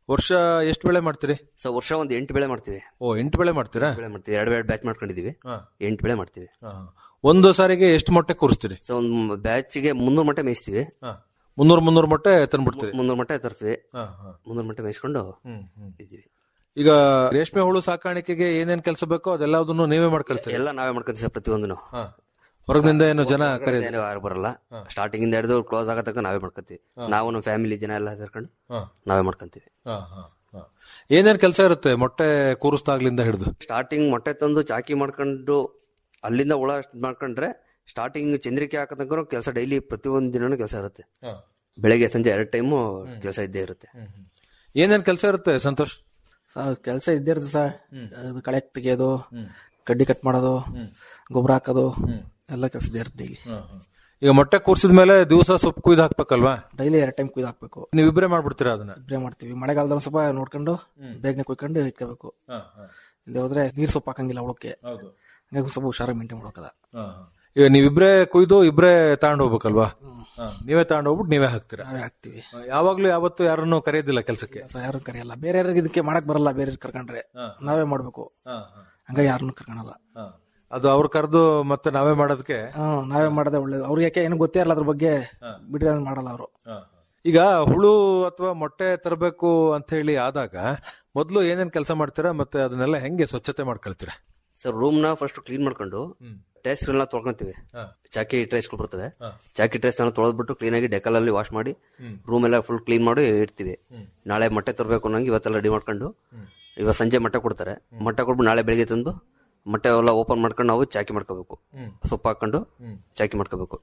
ವರ್ಷ ಎಷ್ಟು ಬೆಳೆ ಮಾಡ್ತೀರಿ ಸೊ ವರ್ಷ ಒಂದ್ ಎಂಟು ಬೆಳೆ ಮಾಡ್ತೀವಿ ಓ ಎಂಟು ಬೆಳೆ ಮಾಡ್ತೀರಾ ಬೆಳೆ ಮಾಡ್ತೀವಿ ಎರಡು ಎರಡು ಬ್ಯಾಚ್ ಮಾಡ್ಕೊಂಡಿದೀವಿ ಹಾ. ಎಂಟು ಬೆಳೆ ಮಾಡ್ತೀವಿ ಹಾ. ಒಂದು ಸಾರಿಗೆ ಎಷ್ಟು ಮೊಟ್ಟೆ ಕೂರಿಸ್ತೀರಿ ಸೊ ಒಂದು ಬ್ಯಾಚ್ಗೆ ಮುನ್ನೂರು ಮೊಟ್ಟೆ ಮೇಯಿಸ್ತೀವಿ ಮುನ್ನೂರು ಮುನ್ನೂರು ಮೊಟ್ಟೆ ತಂದ್ಬಿಡ್ತೀರಿ ಮುನ್ನೂರು ಮೊಟ್ಟೆ ತರ್ತೀವಿ ಹಾ, ಹಾ. ಮುನ್ನೂರು ಮೊಟ್ಟೆ ಮೇಯಿಸ್ಕೊಂಡು ಹ್ಮ್, ಹ್ಮ್. ಇದ್ದೀವಿ ಈಗ ರೇಷ್ಮೆ ಹುಳು ಸಾಕಾಣಿಕೆಗೆ ಏನೇನ್ ಕೆಲಸ ಬೇಕೋ ಅದೆಲ್ಲದನ್ನು ನೀವೇ ಮಾಡ್ಕೊಳ್ತೀರಿ ಎಲ್ಲ ನಾವೇ ಮಾಡ್ಕೊಂತೀವಿ ಸರ್ ಪ್ರತಿಯೊಂದನ್ನು ಹಾ. ಹೊರಗಿನಿಂದ ಏನು ಜನ ಕರೆಯೋದು ಏನು ಯಾರು ಬರಲ್ಲ ಸ್ಟಾರ್ಟಿಂಗ್ ಇಂದ ಹಿಡಿದು ಕ್ಲೋಸ್ ಆಗೋ ತನಕ ನಾವೇ ಮಾಡ್ಕೊಂತೀವಿ ನಾವು ನಮ್ಮ ಫ್ಯಾಮಿಲಿ ಜನ ಎಲ್ಲ ಸೇರ್ಕೊಂಡು ಹಾ. ನಾವೇ ಮಾಡ್ಕೊಂತೀವಿ ಹಾ, ಹಾ, ಹಾ. ಏನೇನ್ ಕೆಲಸ ಇರುತ್ತೆ ಮೊಟ್ಟೆ ಕೂರಿಸ್ದಾಗ್ಲಿಂದ ಹಿಡಿದು ಸ್ಟಾರ್ಟಿಂಗ್ ಮೊಟ್ಟೆ ತಂದು ಚಾಕಿ ಮಾಡ್ಕೊಂಡು ಅಲ್ಲಿಂದ ಹುಳ ಇದ್ ಮಾಡ್ಕೊಂಡ್ರೆ ಸ್ಟಾರ್ಟಿಂಗ್ ಚಂದ್ರಿಕೆ ಹಾಕೋ ತನಕ ಕೆಲಸ ಡೈಲಿ ಪ್ರತಿಯೊಂದು ದಿನನೂ ಕೆಲಸ ಇರುತ್ತೆ ಬೆಳಗ್ಗೆ ಸಂಜೆ ಎರಡು ಟೈಮು ಕೆಲಸ ಇದ್ದೇ ಇರುತ್ತೆ ಏನೇನ್ ಕೆಲಸ ಇರುತ್ತೆ ಸಂತೋಷ್ ಸರ್ ಕೆಲಸ ಇದ್ದೇ ಇರುತ್ತೆ ಸರ್ ಅದು ಕಳೆ ತೆಗಿಯೋದು ಕಡ್ಡಿ ಕಟ್ ಮಾಡೋದು ಗೊಬ್ಬರ ಹಾಕೋದು ಎಲ್ಲ ಕೆಲಸ ಇದ್ದೇ ಇರುತ್ತೆ ಡೈಲಿ ಈಗ ಮೊಟ್ಟೆ ಕೂರ್ಸಿದ ಮೇಲೆ ದಿವಸ ಸೊಪ್ಪು ಕುಯ್ದು ಹಾಕ್ಬೇಕಲ್ವಾ ಡೈಲಿ ಎರಡು ಟೈಮ್ ಕುಯ್ದು ಹಾಕ್ಬೇಕು ನೀವಿಬ್ರೇ ಮಾಡ್ಬಿಡ್ತೀರಾ ಅದನ್ನ ಸ್ಪ್ರೇ ಮಾಡ್ತೀವಿ ಮಳೆಗಾಲದಲ್ಲಿ ಸ್ವಲ್ಪ ನೋಡ್ಕೊಂಡು ಬೇಗನೆ ಕುಯ್ಕೊಂಡು ಇಟ್ಕೋಬೇಕು ಇಲ್ಲಿ ಹೋದ್ರೆ ನೀರ್ ಸೊಪ್ಪು ಹಾಕಂಗಿಲ್ಲ ಹುಳಕ್ಕೆ ಹೌದು ಹಂಗಾಗಿ ಸ್ವಲ್ಪ ಹುಷಾರಾಗಿ ಮೇಂಟೈನ್ ಮಾಡ್ಬೇಕದ ಈಗ ನೀವಿಬ್ರೇ ಕುಯ್ದು ಇಬ್ರೇ ತಗೊಂಡ್ ಹೋಗ್ಬೇಕಲ್ವಾ ಹಾ. ನೀವೇ ತಗೊಂಡ್ ಹೋಗ್ಬಿಟ್ಟು ನೀವೇ ಹಾಕ್ತೀರಾ ನಾವೇ ಹಾಕ್ತಿವಿ ಹಾ, ಯಾವಾಗ್ಲೂ ಯಾವತ್ತು ಯಾರನ್ನು ಕರೆಯೋದಿಲ್ಲ ಕೆಲಸಕ್ಕೆ ಕೆಲಸ ಯಾರು ಕರೆಯಲ್ಲ ಬೇರೆ ಯಾರಿಗೆ ಇದಕ್ಕೆ ಮಾಡಕ್ ಬರಲ್ಲ ಬೇರೆ ಕರ್ಕೊಂಡ್ರೆ ನಾವೇ ಮಾಡ್ಬೇಕು ಹಂಗಾಗಿ ಯಾರನ್ನು ಕರ್ಕೊಳಲ್ಲ ಅದು ಅವ್ರು ಕರೆದು ಮತ್ತೆ ನಾವೇ ಮಾಡೋದಕ್ಕೆ ಹ್ಮ್ ನಾವೇ ಮಾಡೋದೇ ಒಳ್ಳೇದು ಅವ್ರಿಗೆ ಯಾಕೆ ಏನು ಗೊತ್ತೇ ಇರಲ್ಲ ಅದ್ರ ಬಗ್ಗೆ ಬಿಡ್ರಿ ಅದ್ ಮಾಡಲ್ಲ ಅವರು ಈಗ ಹುಳು ಅಥವಾ ಮೊಟ್ಟೆ ತರಬೇಕು ಅಂತ ಹೇಳಿ ಆದಾಗ ಮೊದಲು ಏನೇನ್ ಕೆಲಸ ಮಾಡ್ತೀರಾ ಮತ್ತೆ ಅದನ್ನೆಲ್ಲ ಹೆಂಗೆ ಸ್ವಚ್ಛತೆ ಮಾಡ್ಕೊಳ್ತೀರಾ ಸರ್ ರೂಮ್ ನ ಫಸ್ಟ್ ಕ್ಲೀನ್ ಮಾಡ್ಕೊಂಡು ಟ್ರೇಸ್ ಗಳನ್ನ ತೊಳ್ಕೊಂತೀವಿ ಚಾಕಿ ಟ್ರೇಸ್ ಗಳು ಬರ್ತವೆ ಚಾಕಿ ಟ್ರೇಸ್ ನ ತೊಳೆದ್ಬಿಟ್ಟು ಕ್ಲೀನ್ ಆಗಿ ಡೆಕಲ್ ಅಲ್ಲಿ ವಾಶ್ ಮಾಡಿ ರೂಮ್ ಎಲ್ಲ ಫುಲ್ ಕ್ಲೀನ್ ಮಾಡಿ ಇಡ್ತೀವಿ ನಾಳೆ ಮೊಟ್ಟೆ ತರಬೇಕು ಅನ್ನಂಗೆ ಇವತ್ತೆಲ್ಲ ರೆಡಿ ಮಾಡ್ಕೊಂಡು ಇವತ್ತು ಸಂಜೆ ಮೊಟ್ಟೆ ಕೊಡ್ತಾರೆ ಮೊಟ್ಟೆ ಕೊಟ್ಬಿಟ್ಟು ನಾಳೆ ಬೆಳಿಗ್ಗೆ ತಂದು ಮೊಟ್ಟೆ ಎಲ್ಲ ಓಪನ್ ಮಾಡ್ಕೊಂಡು ನಾವು ಚಾಕಿ ಮಾಡ್ಕೋಬೇಕು ಸೊಪ್ಪು ಹಾಕೊಂಡು ಚಾಕಿ ಮಾಡ್ಕೋಬೇಕು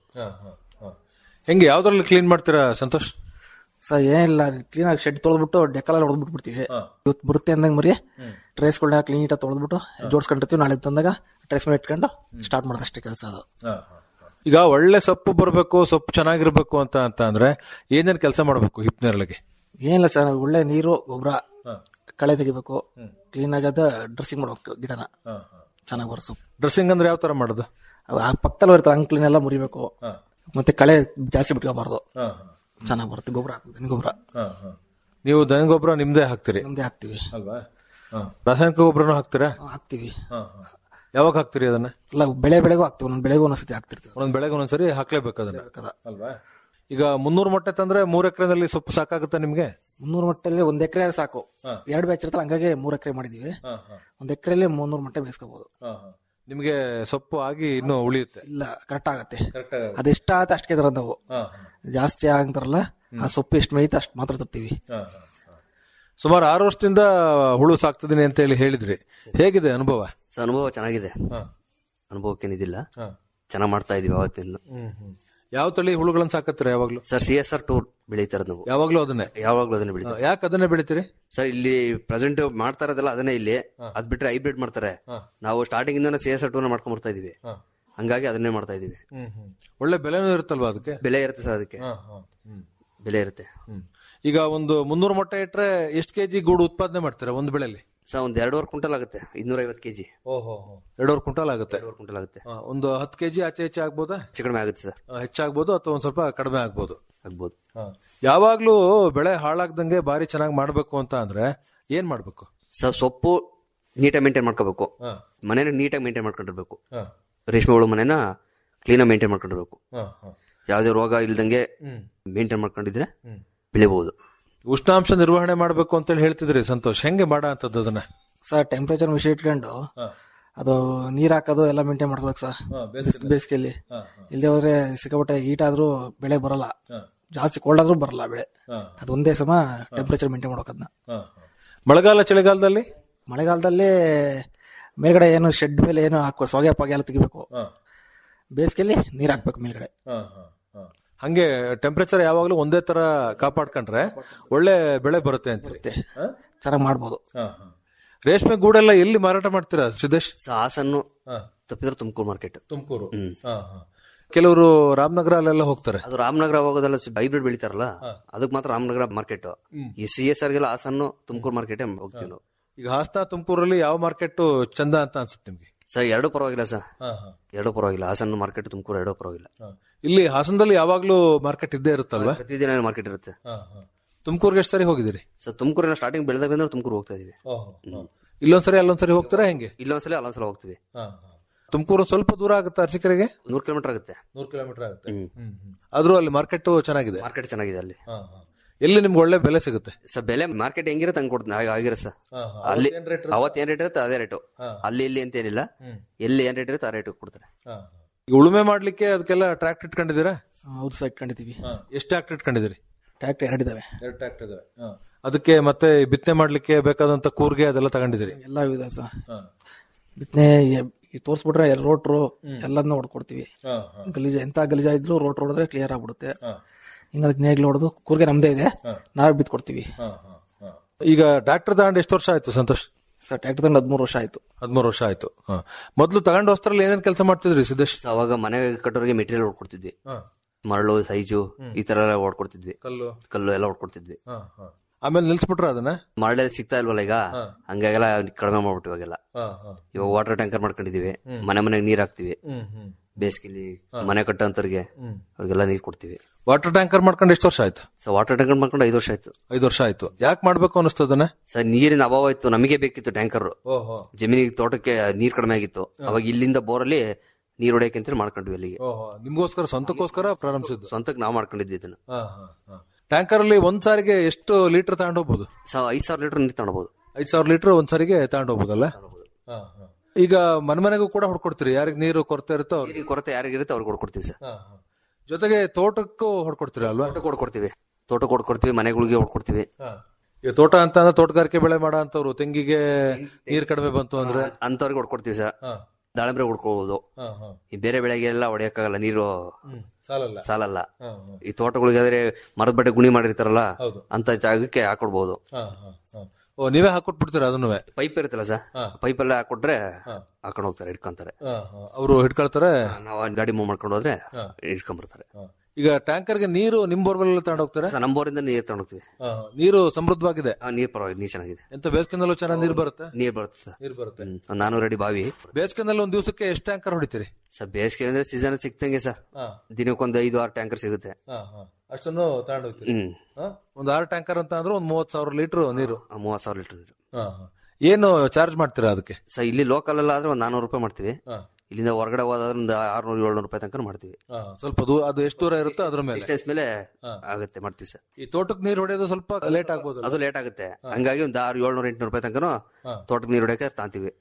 ಹೆಂಗೆ ಯಾವ್ದ್ರಲ್ಲಿ ಕ್ಲೀನ್ ಮಾಡ್ತೀರಾ ಸಂತೋಷ್ ಸರ್ ಏನಿಲ್ಲ ಕ್ಲೀನ್ ಆಗಿ ಶೆಡ್ ತೊಳೆದ್ಬಿಟ್ಟು ಡೆಕಲ್ ಎಲ್ಲ ಹೊಡೆದ್ಬಿಟ್ಟು ಬಿಡ್ತೀವಿ ಇವತ್ತು ಬರುತ್ತೆ ಅಂದಂಗೆ ಮರಿ ಟ್ರೇಸ್ಗಳನ್ನ ಕ್ಲೀನ್ ಇಟ್ಟ ತೊಳೆದ್ಬಿಟ್ಟು ಜೋಡಿಸ್ಕೊಂಡಿರ್ತೀವಿ ನಾಳೆ ತಂದಾಗ ಟ್ರೇಸ್ ಮೇಲೆ ಇಟ್ಕೊಂಡು ಸ್ಟಾರ್ಟ್ ಮಾಡೋದು ಅಷ್ಟೇ ಕೆಲಸ ಅದು ಈಗ ಒಳ್ಳೆ ಸೊಪ್ಪು ಬರಬೇಕು ಸೊಪ್ಪು ಚೆನ್ನಾಗಿರ್ಬೇಕು ಅಂತ ಅಂತ ಅಂದ್ರೆ ಏನೇನ್ ಕೆಲಸ ಮಾಡ್ಬೇಕು ಹಿಪ್ನೇರಳಿಗೆ ಏನಿಲ್ಲ ಸರ್ ಒಳ್ಳೆ ನೀರು ಗೊಬ್ಬರ ಕಳೆ ತೆಗಿಬೇಕು ಕ್ಲೀನ್ ಆಗದ ಡ್ರೆಸ್ಸಿಂಗ್ ಮಾಡ್ಬೇಕು ಗಿಡನ ಚೆನ್ನಾಗಿ ಬರೋ ಸೊಪ್ಪು ಡ್ರೆಸ್ಸಿಂಗ್ ಅಂದ್ರೆ ಯಾವ ತರ ಮಾಡೋದು ಅವು ಆ ಪಕ್ಕದಲ್ಲಿ ಇರ್ತಾರೆ ಅಂಕ್ಲಿನ್ ಎಲ್ಲ ಮುರಿಬೇಕು ಮತ್ತೆ ಕಳೆ ಜಾಸ್ತಿ ಬಿಟ್ಕೋಬಾರ್ದು ಚೆನ್ನಾಗಿ ಬರುತ್ತೆ ಗೊಬ್ಬರ ಹಾಕ್ಬೇಕು ದನ ಗೊಬ್ಬರ ನೀವು ದನ ಗೊಬ್ಬರ ನಿಮ್ದೇ ಹಾಕ್ತೀರಿ ನಮ್ದೇ ಹಾಕ್ತಿವಿ ಅಲ್ವಾ ರಾಸಾಯನಿಕ ಗೊಬ್ಬರನೂ ಹಾಕ್ತೀರಾ ಹಾಕ್ತಿವಿ ಯಾವಾಗ ಹಾಕ್ತೀರಿ ಅದನ್ನ ಇಲ್ಲ ಬೆಳೆ ಬೆಳೆಗೂ ಹಾಕ್ತಿವಿ ಒಂದೊಂದು ಬೆಳೆಗೂ ಒಂದೊಂದ್ಸತಿ ಹಾಕ್ತಿರ್ತೀವಿ ಒಂದೊಂದ್ ಬೆಳೆಗೆ ಒಂದೊಂದ್ಸರಿ ಹಾಕ್ಲೇಬೇಕು ಅದನ್ನ ಕದ. ಅಲ್ವಾ ಈಗ ಮುನ್ನೂರು ಮೊಟ್ಟೆ ತಂದ್ರೆ ಮೂರ್ ಎಕರೆನಲ್ಲಿ ಸೊಪ್ಪು ಸಾಕಾಗುತ್ತಾ ನಿಮ್ಗೆ ಮುನ್ನೂರು ಮಟ್ಟಲ್ಲಿ ಒಂದ್ ಎಕರೆ ಸಾಕು ಎರಡು ಬ್ಯಾಚ್ ಇರ್ತಲ್ಲ ಹಂಗಾಗಿ ಮೂರ್ ಎಕರೆ ಮಾಡಿದೀವಿ ಒಂದ್ ಎಕರೆಯಲ್ಲಿ ಮುನ್ನೂರು ಮಟ್ಟ ಬೇಯಿಸ್ಕೋಬಹುದು ನಿಮ್ಗೆ ಸೊಪ್ಪು ಆಗಿ ಇನ್ನೂ ಉಳಿಯುತ್ತೆ ಇಲ್ಲ ಕರೆಕ್ಟ್ ಆಗತ್ತೆ ಕರೆಕ್ಟ್ ಅದೆಷ್ಟ ಆತ ಅಷ್ಟೇ ತರೋದು ನಾವು ಜಾಸ್ತಿ ಆಗಂತಾರಲ್ಲ ಆ ಸೊಪ್ಪು ಎಷ್ಟು ಮೇಯ್ತು ಅಷ್ಟು ಮಾತ್ರ ತರ್ತೀವಿ ಸುಮಾರು ಆರು ವರ್ಷದಿಂದ ಹುಳು ಸಾಕ್ತಿದ್ದೀನಿ ಅಂತ ಹೇಳಿ ಹೇಳಿದ್ರಿ ಹೇಗಿದೆ ಅನುಭವ ಸೊ ಅನುಭವ ಚೆನ್ನಾಗಿದೆ ಅನುಭವಕ್ಕೇನಿದಿಲ್ಲ ಚೆನ್ನಾಗಿ ಮಾಡ್ತಾ ಇದೀವಿ ಅವತ್ತಿಂದ ಯಾವ ತಳಿ ಹುಳುಗಳನ್ನ ಸಾಕತ್ತೀರ ಯಾವಾಗ್ಲೂ ಸರ್ ಸಿ ಎಸ್ ಆರ್ ಟೂರ್ ಬೆಳೀತಾರ ನಾವು ಯಾವಾಗ್ಲೂ ಅದನ್ನೇ ಯಾವಾಗ್ಲೂ ಅದನ್ನ ಬೆಳಿತಾರೆ ಯಾಕೆ ಅದನ್ನೇ ಬೆಳಿತೀರಿ ಸರ್ ಇಲ್ಲಿ ಪ್ರೆಸೆಂಟ್ ಮಾಡ್ತಾ ಇರೋದಲ್ಲ ಅದನ್ನೇ ಇಲ್ಲಿ ಅದ್ ಬಿಟ್ರೆ ಹೈಬ್ರಿಡ್ ಮಾಡ್ತಾರೆ ನಾವು ಸ್ಟಾರ್ಟಿಂಗ್ ಇಂದ ಸಿ ಎಸ್ ಆರ್ ಟೂರ್ ಮಾಡ್ಕೊಂಡ್ ಬರ್ತಾ ಇದೀವಿ ಹಂಗಾಗಿ ಅದನ್ನೇ ಮಾಡ್ತಾ ಇದೀವಿ ಒಳ್ಳೆ ಬೆಲೆನೂ ಇರುತ್ತಲ್ವಾ ಅದಕ್ಕೆ ಬೆಲೆ ಇರುತ್ತೆ ಸರ್ ಅದಕ್ಕೆ ಬೆಲೆ ಇರುತ್ತೆ ಈಗ ಒಂದು ಮುನ್ನೂರು ಮೊಟ್ಟೆ ಇಟ್ರೆ ಎಷ್ಟು ಕೆಜಿ ಗೂಡು ಉತ್ಪಾದನೆ ಮಾಡ್ತೀರಾ ಒಂದು ಬೆಳೆಯಲ್ಲಿ ಸರ್ ಒಂದ್ ಎರಡೂವರೆ ಕ್ವಿಂಟಲ್ ಆಗುತ್ತೆ ಇನ್ನೂರ ಐವತ್ತು ಕೆಜಿ ಓಹೋ ಎರಡೂವರೆ ಕ್ವಿಂಟಲ್ ಆಗುತ್ತೆ ಎರಡೂವರೆ ಕ್ವಿಂಟಲ್ ಆಗುತ್ತೆ ಆ, ಒಂದು ಹತ್ತು ಕೆಜಿ ಆಚೆ ಹೆಚ್ಚೆ ಆಗ್ಬೋದಾ ಹೆಚ್ಚು ಕಡಿಮೆ ಆಗುತ್ತೆ ಸರ್ ಆ, ಹೆಚ್ಚಾಗ್ಬೋದು ಅಥವಾ ಒಂದ್ ಸ್ವಲ್ಪ ಕಡಿಮೆ ಆಗ್ಬೋದು ಆಗ್ಬೋದು ಯಾವಾಗ್ಲೂ ಬೆಳೆ ಹಾಳಾಗ್ದಂಗೆ ಬಾರಿ ಚೆನ್ನಾಗಿ ಮಾಡ್ಬೇಕು ಅಂತ ಅಂದ್ರೆ ಏನ್ ಮಾಡ್ಬೇಕು ಸರ್ ಸೊಪ್ಪು ನೀಟಾಗಿ ಮೇಂಟೈನ್ ಮಾಡ್ಕೋಬೇಕು ಮನೇನ ನೀಟಾಗಿ ಮೇಂಟೈನ್ ಮಾಡ್ಕೊಂಡಿರ್ಬೇಕು ರೇಷ್ಮೆ ಹುಳು ಮನೇನ ಕ್ಲೀನಾಗಿ ಮೇಂಟೈನ್ ಮಾಡ್ಕೊಂಡಿರ್ಬೇಕು ಯಾವುದೇ ರೋಗ ಇಲ್ದಂಗೆ ಮೇಂಟೈನ್ ಮಾಡ್ಕೊಂಡಿದ್ರೆ ಬೆಳಿಬಹುದು ಉಷ್ಣಾಂಶ ನಿರ್ವಹಣೆ ಮಾಡ್ಬೇಕು ಅಂತ ಹೇಳಿ ಹೇಳ್ತಿದ್ರಿ ಸಂತೋಷ್ ಹೆಂಗೆ ಮಾಡ ಅಂತದ್ದು ಅದನ್ನ ಸರ್ ಟೆಂಪರೇಚರ್ ಮಿಷನ್ ಇಟ್ಕೊಂಡು ಅದು ನೀರ್ ಹಾಕೋದು ಎಲ್ಲ ಮೇಂಟೈನ್ ಮಾಡ್ಕೋಬೇಕು ಸರ್ ಬೇಸಿಗೆಯಲ್ಲಿ ಇಲ್ಲದೆ ಹೋದ್ರೆ ಸಿಕ್ಕಾಪಟ್ಟೆ ಹೀಟ್ ಆದ್ರೂ ಬೆಳೆ ಬರಲ್ಲ ಜಾಸ್ತಿ ಕೋಲ್ಡ್ ಆದ್ರೂ ಬರಲ್ಲ ಬೆಳೆ ಅದು ಒಂದೇ ಸಮ ಟೆಂಪರೇಚರ್ ಮೇಂಟೈನ್ ಮಾಡೋಕೆ ಅದನ್ನ ಮಳೆಗಾಲ ಚಳಿಗಾಲದಲ್ಲಿ ಮಳೆಗಾಲದಲ್ಲಿ ಮೇಲ್ಗಡೆ ಏನು ಶೆಡ್ ಮೇಲೆ ಏನು ಹಾಕೋ ಸೊಗೆ ಪಾಗೆ ಎಲ್ಲ ತೆಗಿಬೇಕು ಬೇಸಿಗೆಯಲ್ಲಿ ನೀರ್ ಹಾಕ್ಬೇಕು ಮೇಲ್ಗಡೆ ಹಂಗೆ ಟೆಂಪರೇಚರ್ ಯಾವಾಗ್ಲೂ ಒಂದೇ ತರ ಕಾಪಾಡ್ಕೊಂಡ್ರೆ ಒಳ್ಳೆ ಬೆಳೆ ಬರುತ್ತೆ ಅಂತೀರಿ ಚೆನ್ನಾಗಿ ಮಾಡ್ಬೋದು ರೇಷ್ಮೆ ಗೂಡೆಲ್ಲ ಎಲ್ಲಿ ಮಾರಾಟ ಮಾಡ್ತೀರಾ ಸಿದ್ದೇಶ್ ಸೊ ಹಾಸನ್ನು ತಪ್ಪಿದ್ರೆ ತುಮಕೂರು ಮಾರ್ಕೆಟ್ ತುಮಕೂರು ಕೆಲವರು ರಾಮನಗರ ಅಲ್ಲೆಲ್ಲ ಹೋಗ್ತಾರೆ ಅದು ರಾಮನಗರ ಹೋಗೋದಲ್ಲ ಹೈಬ್ರಿಡ್ ಬೆಳಿತಾರಲ್ಲ ಅದಕ್ಕೆ ಮಾತ್ರ ರಾಮನಗರ ಮಾರ್ಕೆಟ್ ಈ ಸಿ ಎಸ್ ಆರ್ಗೆಲ್ಲ ಹಾಸನ್ನು ತುಮಕೂರು ಮಾರ್ಕೆಟ್ ಹೋಗ್ತೀವಿ ನಾವು ಈಗ ಹಾಸನ ತುಮಕೂರಲ್ಲಿ ಯಾವ ಮಾರ್ಕೆಟ್ ಚಂದ ಅಂತ ಅನ್ಸುತ್ತೆ ನಿಮ್ಗೆ ಸರ್ ಎರಡು ಪರವಾಗಿಲ್ಲ ಸರ್ ಎರಡು ಪರವಾಗಿಲ್ಲ ಹಾಸನ ಮಾರ್ಕೆಟ್ ತುಮಕೂರು ಎರಡು ಪರವಾಗಿಲ್ಲ ಇಲ್ಲಿ ಹಾಸನದಲ್ಲಿ ಯಾವಾಗ್ಲೂ ಮಾರ್ಕೆಟ್ ಇದ್ದೇ ಇರುತ್ತಲ್ವಾ ಪ್ರತಿದಿನ ಮಾರ್ಕೆಟ್ ಇರುತ್ತೆ ತುಮಕೂರ್ಗೆ ಎಷ್ಟು ಸರಿ ಹೋಗಿದ್ದೀರಿ ಸರ್ ತುಮಕೂರಿನ ಸ್ಟಾರ್ಟಿಂಗ್ ಬೆಳೆದಾಗ ತುಮಕೂರು ಹೋಗ್ತಾ ಇದೀವಿ ಇಲ್ಲೊಂದ್ಸರಿ ಅಲ್ಲೊಂದ್ಸರಿ ಹೋಗ್ತಾರಾ ಹೆಂಗೆ ಇಲ್ಲೊಂದ್ಸಲ ಅಲ್ಲೊಂದ್ಸಲ ಹೋಗ್ತೀವಿ ತುಮಕೂರು ಸ್ವಲ್ಪ ದೂರ ಆಗುತ್ತೆ ಅರಸೀಕೆರೆಗೆ ನೂರ್ ಕಿಲೋಮೀಟರ್ ಆಗುತ್ತೆ ನೂರು ಕಿಲೋಮೀಟರ್ ಆಗುತ್ತೆ ಆದ್ರೂ ಅಲ್ಲಿ ಮಾರ್ಕೆಟ್ ಚೆನ್ನಾಗಿದೆ ಮಾರ್ಕೆಟ್ ಚೆನ್ನಾಗಿದೆ ಅಲ್ಲಿ ಎಲ್ಲಿ ನಿಮ್ಗೆ ಒಳ್ಳೆ ಬೆಲೆ ಸಿಗುತ್ತೆ ಸರ್ ಬೆಲೆ ಮಾರ್ಕೆಟ್ ಹೆಂಗಿರುತ್ತೆ ಹಂಗ್ ಕೊಡ್ತೀನಿ ಹಾಗೆ ಆಗಿರೋ ಸರ್ ಅಲ್ಲಿ ಅವತ್ತು ಏನ್ ರೇಟ್ ಇರುತ್ತೆ ಅದೇ ರೇಟು ಅಲ್ಲಿ ಇಲ್ಲಿ ಅಂತ ಏನಿಲ್ಲ ಎಲ್ಲಿ ಏನ್ ರೇಟ್ ಇರುತ್ತೆ ಆ ರೇಟ್ ಕೊಡ್ತಾರೆ ಈಗ ಉಳುಮೆ ಮಾಡ್ಲಿಕ್ಕೆ ಅದಕ್ಕೆಲ್ಲ ಟ್ರ್ಯಾಕ್ಟರ್ ಇಟ್ಕೊಂಡಿದ್ದೀರಾ ಹೌದು ಸರ್ ಇಟ್ಕೊಂಡಿದೀವಿ ಎಷ್ಟು ಟ್ರ್ಯಾಕ್ಟರ್ ಇಟ್ಕೊಂಡಿದ್ದೀರಿ ಟ್ರ್ಯಾಕ್ಟರ್ ಎರಡಿದಾವೆ ಎರಡು ಟ್ರ್ಯಾಕ್ಟರ್ ಇದಾವೆ ಅದಕ್ಕೆ ಮತ್ತೆ ಬಿತ್ತನೆ ಮಾಡ್ಲಿಕ್ಕೆ ಬೇಕಾದಂತ ಕೂರ್ಗೆ ಅದೆಲ್ಲ ತಗೊಂಡಿದ್ದೀರಿ ಎಲ್ಲ ಇದೆ ಸರ್ ಬಿತ್ತನೆ ತೋರ್ಸ್ಬಿಟ್ರೆ ಎಲ್ಲ ರೋಟ್ರು ಎಲ್ಲದನ್ನ ಹೊಡ್ಕೊಡ್ತೀವಿ ಗಲೀಜ ಎಂತ ಗಲೀಜ ಇದ್ರು ರೋಟ್ ಹೊಡೆದ್ರೆ ಕ್ಲಿಯರ್ ಆಗ್ಬಿಡುತ್ತೆ ಇನ್ನು ಅದಕ್ಕೆ ನೇಗ್ಲು ಹೊಡೆದು ಕೂರ್ಗೆ ನಮ್ದೇ ಇದೆ ನಾವೇ ಬಿತ್ಕೊಡ್ತೀವಿ ಈಗ ಟ್ರ್ಯಾಕ್ಟರ್ ತಗೊಂಡು ಎಷ್ಟು ವರ್ಷ ಆಯ್ತು ಸಂತೋಷ್ ಸರ್ ಟ್ರ್ಯಾಕ್ಟರ್ ತಂದು ಹದಿಮೂರು ವರ್ಷ ಆಯ್ತು ಹದಿಮೂರು ವರ್ಷ ಆಯ್ತು ಹ. ಮೊದ್ಲು ತಗೊಂಡು ವಸ್ತ್ರಲ್ಲಿ ಏನೇನ್ ಕೆಲಸ ಮಾಡ್ತಿದ್ರಿ ಸಿದ್ದೇಶ್ ಸೊ ಅವಾಗ ಮನೆ ಕಟ್ಟೋರಿಗೆ ಮೆಟೀರಿಯಲ್ ಹೊಡ್ಕೊಡ್ತಿದ್ವಿ ಮರಳು ಸೈಜು ಈ ತರ ಎಲ್ಲ ಹೊಡ್ಕೊಡ್ತಿದ್ವಿ ಕಲ್ಲು ಕಲ್ಲು ಎಲ್ಲ ಹೊಡ್ಕೊಡ್ತಿದ್ವಿ ಆಮೇಲೆ ನಿಲ್ಸ್ಬಿಟ್ರ ಅದನ್ನ ಮರಳೆಲ್ಲ ಸಿಗ್ತಾ ಇಲ್ವಲ್ಲ ಈಗ ಹಂಗಾಗೆಲ್ಲ ಕಡಿಮೆ ಮಾಡ್ಬಿಟ್ಟು ಇವಾಗೆಲ್ಲ ಇವಾಗ ವಾಟರ್ ಟ್ಯಾಂಕರ್ ಮಾಡ್ಕೊಂಡಿದೀವಿ ಮನೆ ಮನೆಗೆ ನೀರ್ ಹಾಕ್ತಿವಿ ಬೇಸಿಗೆಲಿ ಮನೆ ಕಟ್ಟೋಂತವ್ರಿಗೆ ಅವ್ರಿಗೆಲ್ಲ ನೀರ್ ಕೊಡ್ತೀವಿ ವಾಟರ್ ಟ್ಯಾಂಕರ್ ಮಾಡ್ಕೊಂಡು ಎಷ್ಟು ವರ್ಷ ಆಯ್ತು ಸೊ ವಾಟರ್ ಟ್ಯಾಂಕರ್ ಮಾಡ್ಕೊಂಡು ಐದು ವರ್ಷ ಆಯ್ತು ಐದು ವರ್ಷ ಆಯ್ತು ಯಾಕೆ ಮಾಡ್ಬೇಕು ಅನಿಸ್ತದನ್ನ ಸರ್ ನೀರಿನ ಅಭಾವ ಇತ್ತು ನಮಗೆ ಬೇಕಿತ್ತು ಟ್ಯಾಂಕರ್ ಓಹೋ ಜಮೀನಿಗೆ ತೋಟಕ್ಕೆ ನೀರ್ ಕಡಿಮೆ ಆಗಿತ್ತು ಅವಾಗ ಇಲ್ಲಿಂದ ಬೋರಲ್ಲಿ ನೀರ್ ಹೊಡೆಯಕ್ಕೆ ಅಂತ ಮಾಡ್ಕೊಂಡ್ವಿ ಅಲ್ಲಿಗೆ ಓಹೋ ನಿಮ್ಗೋಸ್ಕರ ಸ್ವಂತಕ್ಕೋಸ್ಕರ ಪ್ರಾರಂಭಿಸಿದ್ದು ಸ್ವಂತಕ್ಕೆ ನಾವು ಮಾಡ್ಕೊಂಡಿದ್ವಿ ಇದನ್ನ ಟ್ಯಾಂಕರ್ ಅಲ್ಲಿ ಒಂದ್ ಸಾರಿಗೆ ಎಷ್ಟು ಲೀಟರ್ ತಗೊಂಡ್ ಹೋಗ್ಬೋದು ಸೊ ಐದ್ ಸಾವಿರ ಲೀಟರ್ ನೀರ್ ತಗೊಳ್ಬಹುದು ಐದ್ ಸಾವಿರ ಲೀಟರ್ ಒಂದ್ ಸಾರಿಗೆ ತಗೊಂಡ್ ಹೋಗ್ಬೋದಲ್ಲ ಈಗ ಮನೆ ಮನೆಗೂ ಕೂಡ ಹೊಡ್ಕೊಡ್ತೀರಿ ಯಾರಿಗ್ ನೀರು ಕೊರತೆ ಇರುತ್ತೋ ಅವ್ರಿಗೆ ನೀರಿನ ಕೊರತೆ ಯಾರಿಗಿರುತ್ತೆ ಅವ್ರಿಗೆ ಕೊಡ್ಕೊಡ್ತೀವಿ ಸರ್ ಜೊತೆಗೆ ತೋಟಕ್ಕೂ ಹೊಡ್ಕೊಡ್ತೀರಿ ಅಲ್ವಾ ತೋಟಕ್ಕೆ ಕೊಡ್ಕೊಡ್ತೀವಿ ತೋಟಕ್ಕೆ ಕೊಡ್ಕೊಡ್ತೀವಿ ಮನೆಗಳಿಗೆ ಹೊಡ್ಕೊಡ್ತೀವಿ ಈಗ ತೋಟ ಅಂತ ಅಂದ್ರೆ ತೋಟಗಾರಿಕೆ ಬೆಳೆ ಮಾಡೋ ಅಂತವ್ರು ತೆಂಗಿಗೆ ನೀರ್ ಕಡಿಮೆ ಬಂತು ಅಂದ್ರೆ ಅಂತವ್ರಿಗೆ ಹೊಡ್ಕೊಡ್ತೀವಿ ಸರ್ ದಾಳಿಂಬ್ರೆ ಹೊಡ್ಕೋಬಹುದು ಈ ಬೇರೆ ಬೆಳೆಗೆಲ್ಲ ಹೊಡೆಯಕ್ಕಾಗಲ್ಲ ನೀರು ಸಾಲಲ್ಲ ಸಾಲಲ್ಲ ಈ ತೋಟಗಳಿಗಾದ್ರೆ ಮರದ ಬಟ್ಟೆ ಗುಣಿ ಮಾಡಿರ್ತಾರಲ್ಲ ಹೌದು. ಅಂತ ಜಾಗಕ್ಕೆ ಹಾಕೊಡ್ಬಹುದು ಓ ನೀವೇ ಹಾಕೊಟ್ಬಿಡ್ತೀರಾ ಅದನ್ನು ಪೈಪ್ ಇರುತ್ತಲ್ಲ ಸರ್ ಪೈಪ್ ಎಲ್ಲ ಹಾಕೊಟ್ರೆ ಹಾಕೊಂಡು ಹೋಗ್ತಾರೆ ಇಟ್ಕೊಂತಾರೆ ಅವರು ಹಿಡ್ಕೊಳ್ತಾರೆ ನಾವು ಗಾಡಿ ಮೂವ್ ಮಾಡ್ಕೊಂಡು ಹೋದ್ರೆ ಇಟ್ಕೊಂಡ್ಬರ್ತಾರೆ ಈಗ ಟ್ಯಾಂಕರ್ಗೆ ನೀರು ನಿಮ್ ಬೋರ್ವೆಲ್ ತಗೊಂಡ್ ಹೋಗ್ತಾರೆ ಸರ್ ನಮ್ಮ ಬೋರಿಂದ ನೀರ್ ತಗೊಂಡೋಗ್ತೀವಿ ನೀರು ಸಮೃದ್ಧವಾಗಿದೆ ಆ, ನೀರ್ ಪರವಾಗಿ ನೀರ್ ಚೆನ್ನಾಗಿದೆ ಎಂತ ಬೇಸಿಗೆನಲ್ಲೂ ಚೆನ್ನಾಗಿ ನೀರು ಬರುತ್ತೆ ನೀರ್ ಬರುತ್ತೆ ಸರ್ ನೀರು ಬರುತ್ತೆ ಹ್ಮ್. ಒಂದ್ ನಾನೂರು ಅಡಿ ಬಾವಿ ಬೇಸಿಗೆನಲ್ಲಿ ಒಂದ್ ದಿವಸಕ್ಕೆ ಎಷ್ಟು ಟ್ಯಾಂಕರ್ ಹೊಡಿತೀರಿ ಸರ್ ಬೇಸಿಗೆ ಅಂದ್ರೆ ಸೀಸನ್ ಸಿಕ್ತಂಗೆ ಸರ್ ದಿನಕ್ಕೊಂದು ಐದು ಆರು ಟ್ಯಾಂಕರ್ ಸಿಗುತ್ತೆ ಅಷ್ಟನ್ನು ತಗೊಂಡ್ ಹೋಗ್ತೀರಿ ಹ್ಮ್ ಒಂದ್ ಆರು ಟ್ಯಾಂಕರ್ ಅಂತ ಅಂದ್ರೆ ಒಂದ್ ಮೂವತ್ ಸಾವಿರ ಲೀಟರ್ ನೀರು ಆ, ಮೂವತ್ ಸಾವಿರ ಲೀಟರ್ ನೀರು ಏನು ಚಾರ್ಜ್ ಮಾಡ್ತೀರಾ ಅದಕ್ಕೆ ಸರ್ ಇಲ್ಲಿ ಲೋಕಲ್ ಎಲ್ಲ ಆದ್ರೆ ಒಂದ್ ನಾನೂರು ರೂಪಾಯಿ ಮಾಡ್ತೀವಿ ಇಲ್ಲಿಂದ ಹೊರಗಡೆ ಹೋದಾದ್ರೆ ಒಂದು ಆರ್ನೂರು ಏಳ್ನೂರು ರೂಪಾಯಿ ತನಕ ಮಾಡ್ತೀವಿ ಸ್ವಲ್ಪ ದೂರ ಅದು ಎಷ್ಟು ದೂರ ಇರುತ್ತೋ ಅದ್ರ ಮೇಲೆ ಡಿಸ್ಟೆನ್ಸ್ ಮೇಲೆ ಆಗುತ್ತೆ ಮಾಡ್ತೀವಿ ಸರ್ ಈ ತೋಟಕ್ಕೆ ನೀರು ಹೊಡೆಯೋದು ಸ್ವಲ್ಪ ಲೇಟ್ ಆಗ್ಬೋದು ಅದು ಲೇಟ್ ಆಗುತ್ತೆ ಹಂಗಾಗಿ ಒಂದು ಆರು ಏಳ್ನೂರ ಎಂಟ್ನೂರು ರೂಪಾಯಿ ತನಕ ತೋಟಕ್ಕೆ ನೀರು ಹೊಡೆಯಕ್ಕೆ ತಾಂತೀವಿ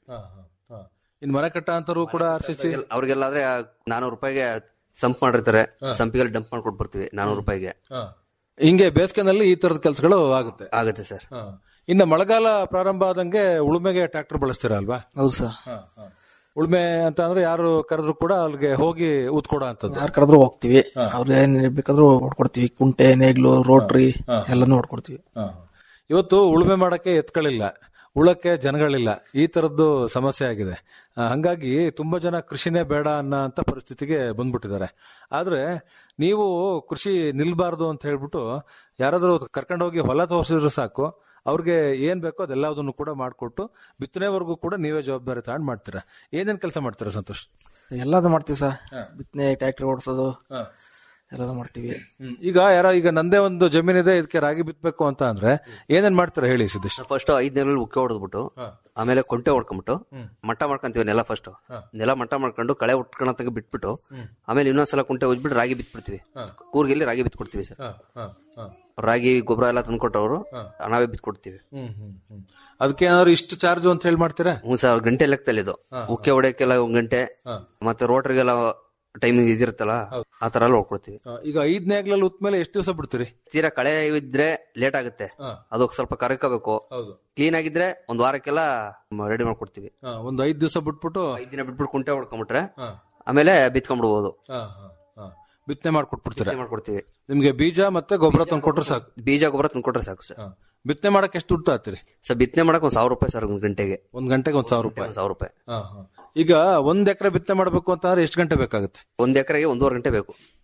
ಇನ್ ಮನೆ ಕಟ್ಟ ಅಂತರೂ ಕೂಡ ಆರ್ ಸಿ ಸಿ ಅವ್ರಿಗೆಲ್ಲ ಆದ್ರೆ ನಾನೂರು ರೂಪಾಯಿಗೆ ಸಂಪ್ ಮಾಡಿರ್ತಾರೆ ಸಂಪಿಗೆಲ್ಲ ಡಂಪ್ ಮಾಡ್ಕೊಟ್ ಬರ್ತೀವಿ ನಾನೂರು ರೂಪಾಯಿಗೆ ಹಿಂಗೆ ಬೇಸಿಗೆನಲ್ಲಿ ಈ ತರದ ಕೆಲಸಗಳು ಆಗುತ್ತೆ ಆಗುತ್ತೆ ಸರ್ ಇನ್ನು ಮಳೆಗಾಲ ಪ್ರಾರಂಭ ಆದಂಗೆ ಉಳುಮೆಗೆ ಟ್ರಾಕ್ಟರ್ ಬಳಸ್ತೀರಾ ಅಲ್ವಾ ಹೌದು ಸರ್ ಉಳುಮೆ ಅಂತ ಅಂದ್ರೆ ಯಾರು ಕರೆದ್ರು ಕೂಡ ಅಲ್ಲಿಗೆ ಹೋಗಿ ಊದ್ಕೊಡೋ ಅಂತದ್ದು ಯಾರು ಕರೆದ್ರು ಹೋಗ್ತೀವಿ ಅವ್ರು ಏನ್ ಬೇಕಾದ್ರೂ ಹೊಡ್ಕೊಡ್ತೀವಿ ಕುಂಟೆ ನೇಗ್ಲು ರೋಟ್ರಿ ಎಲ್ಲಾನು ಹೊಡ್ಕೊಡ್ತೀವಿ ಇವತ್ತು ಉಳುಮೆ ಮಾಡಕ್ಕೆ ಎತ್ಗಳಿಲ್ಲ ಉಳಕ್ಕೆ ಜನಗಳಿಲ್ಲ ಈ ತರದ್ದು ಸಮಸ್ಯೆ ಆಗಿದೆ ಆ, ಹಂಗಾಗಿ ತುಂಬಾ ಜನ ಕೃಷಿನೇ ಬೇಡ ಅನ್ನೋ ಅಂತ ಪರಿಸ್ಥಿತಿಗೆ ಬಂದ್ಬಿಟ್ಟಿದ್ದಾರೆ ಆದ್ರೆ ನೀವು ಕೃಷಿ ನಿಲ್ಬಾರ್ದು ಅಂತ ಹೇಳ್ಬಿಟ್ಟು ಯಾರಾದ್ರೂ ಕರ್ಕೊಂಡೋಗಿ ಹೊಲ ತೋರಿಸಿದ್ರೆ ಸಾಕು ಅವ್ರಿಗೆ ಏನ್ ಬೇಕೋ ಅದೆಲ್ಲದನ್ನು ಕೂಡ ಮಾಡಿಕೊಟ್ಟು ಬಿತ್ತನೆವರೆಗೂ ಕೂಡ ನೀವೇ ಜವಾಬ್ದಾರಿ ತಗೊಂಡ್ ಮಾಡ್ತೀರಾ ಏನೇನ್ ಕೆಲಸ ಮಾಡ್ತೀರಾ ಸಂತೋಷ್ ಎಲ್ಲಾದು ಮಾಡ್ತೀವಿ ಸರ್ ಬಿತ್ತನೆ ಟ್ರ್ಯಾಕ್ಟರ್ ಓಡಿಸೋದು ಎಲ್ಲಾದು ಮಾಡ್ತೀವಿ ಹ್ಮ್. ಈಗ ಯಾರೋ ಈಗ ನಂದೇ ಒಂದು ಜಮೀನಿದೆ ಇದಕ್ಕೆ ರಾಗಿ ಬಿತ್ತಬೇಕು ಅಂತ ಅಂದ್ರೆ ಏನೇನ್ ಮಾಡ್ತೀರಾ ಹೇಳಿ ಸಿದ್ದೇಶ್ ಫಸ್ಟ್ ಐದ್ ನೆಲಲ್ಲಿ ಉಕ್ಕೆ ಹೊಡೆದ್ಬಿಟ್ಟು ಆಮೇಲೆ ಕೊಂಟೆ ಹೊಡ್ಕೊಂಡ್ಬಿಟ್ಟು ಮಟ್ಟ ಮಾಡ್ಕೊಂತೀವಿ ನೆಲ ಫಸ್ಟ್ ನೆಲ ಮಟ್ಟ ಮಾಡ್ಕೊಂಡು ಕಳೆ ಉಟ್ಕೊಳತಂಗ ಬಿಟ್ಬಿಟ್ಟು ಆಮೇಲೆ ಇನ್ನೊಂದ್ಸಲ ಕುಂಟೆ ಉಜ್ಬಿಟ್ಟು ರಾಗಿ ಬಿತ್ಬಿಡ್ತೀವಿ ಕೂರ್ಗೆಲ್ಲಿ ರಾಗಿ ಬಿತ್ಕೊಡ್ತೀವಿ ಸರ್ ರಾಗಿ ಗೊಬ್ಬರ ಎಲ್ಲ ತಂದ್ಕೊಟ್ಟವ್ರು ನಾವೇ ಬಿತ್ಕೊಡ್ತೀವಿ ಹ್ಮ್ ಹ್ಮ್ ಹ್ಮ್ ಅದಕ್ಕೆ ಏನಾದ್ರು ಇಷ್ಟು ಚಾರ್ಜ್ ಅಂತ ಹೇಳಿ ಮಾಡ್ತೀರಾ ಹ್ಞೂ ಸರ್ ಗಂಟೆ ಲೆಕ್ಕದಲ್ಲಿ ಇದು ಉಕ್ಕೆ ಹೊಡೆಯಕ್ಕೆಲ್ಲ ಒಂದ್ ಗಂಟೆ ಮತ್ತೆ ರೋಟ್ರಿಗೆಲ್ಲ ಟೈಮಿಂಗ್ ಇದಿರುತ್ತಲ್ಲ ಆ ತರ ಎಲ್ಲ ಹೊಡ್ಕೊಡ್ತೀವಿ ಆ, ಈಗ ಐದನೇ ಆಗ್ಲಲ್ಲಿ ಉತ್ಮೇಲೆ ಎಷ್ಟು ದಿವಸ ಬಿಡ್ತೀರಿ ತೀರಾ ಕಳೆ ಇದ್ರೆ ಲೇಟ್ ಆಗುತ್ತೆ ಅದು ಸ್ವಲ್ಪ ಕರಕಬೇಕು ಹೌದು ಕ್ಲೀನ್ ಆಗಿದ್ರೆ ಒಂದ್ ವಾರಕ್ಕೆಲ್ಲ ರೆಡಿ ಮಾಡ್ಕೊಡ್ತೀವಿ ಒಂದ್ ಐದ್ ದಿವಸ ಬಿಟ್ಬಿಟ್ಟು ಐದ್ ದಿನ ಬಿಟ್ಬಿಟ್ಟು ಕುಂಟೆ ಹೊಡ್ಕೊಂಡ್ಬಿಟ್ರೆ ಆಮೇಲೆ ಬಿತ್ಕೊಂಡ್ಬಿಡ್ಬೋದು ಬಿತ್ತನೆ ಮಾಡ್ಕೊಟ್ಬಿಡ್ತೀರಾ ಮಾಡ್ಕೊಡ್ತೀವಿ ನಿಮ್ಗೆ ಬೀಜ ಮತ್ತೆ ಗೊಬ್ಬರ ತಂದು ಕೊಟ್ರೆ ಸಾಕು ಬೀಜ ಗೊಬ್ಬರ ತಂದ್ಕೊಟ್ರೆ ಸಾಕು ಸರ್ ಬಿತ್ತನೆ ಮಾಡಕ್ ಎಷ್ಟು ದುಡ್ಡು ಆಗ್ತೀರಿ ಸರ್ ಬಿತ್ತನೆ ಮಾಡಕ್ ಒಂದ್ ಸಾವಿರ ರೂಪಾಯಿ ಸರ್ ಒಂದ್ ಗಂಟೆಗೆ ಒಂದ್ ಗಂಟೆಗೆ ಒಂದ್ ಸಾವಿರ ರೂಪಾಯಿ ಒಂದ್ ಸಾವಿರ ರೂಪಾಯಿ ಹಾ, ಹಾ. ಈಗ ಒಂದ್ ಎಕರೆ ಬಿತ್ತನೆ ಮಾಡ್ಬೇಕು ಅಂತ ಅಂದ್ರೆ ಎಷ್ಟು ಗಂಟೆ ಬೇಕಾಗುತ್ತೆ ಒಂದ್ ಎಕರೆಗೆ ಒಂದೂವರೆ ಗಂಟೆ ಬೇಕು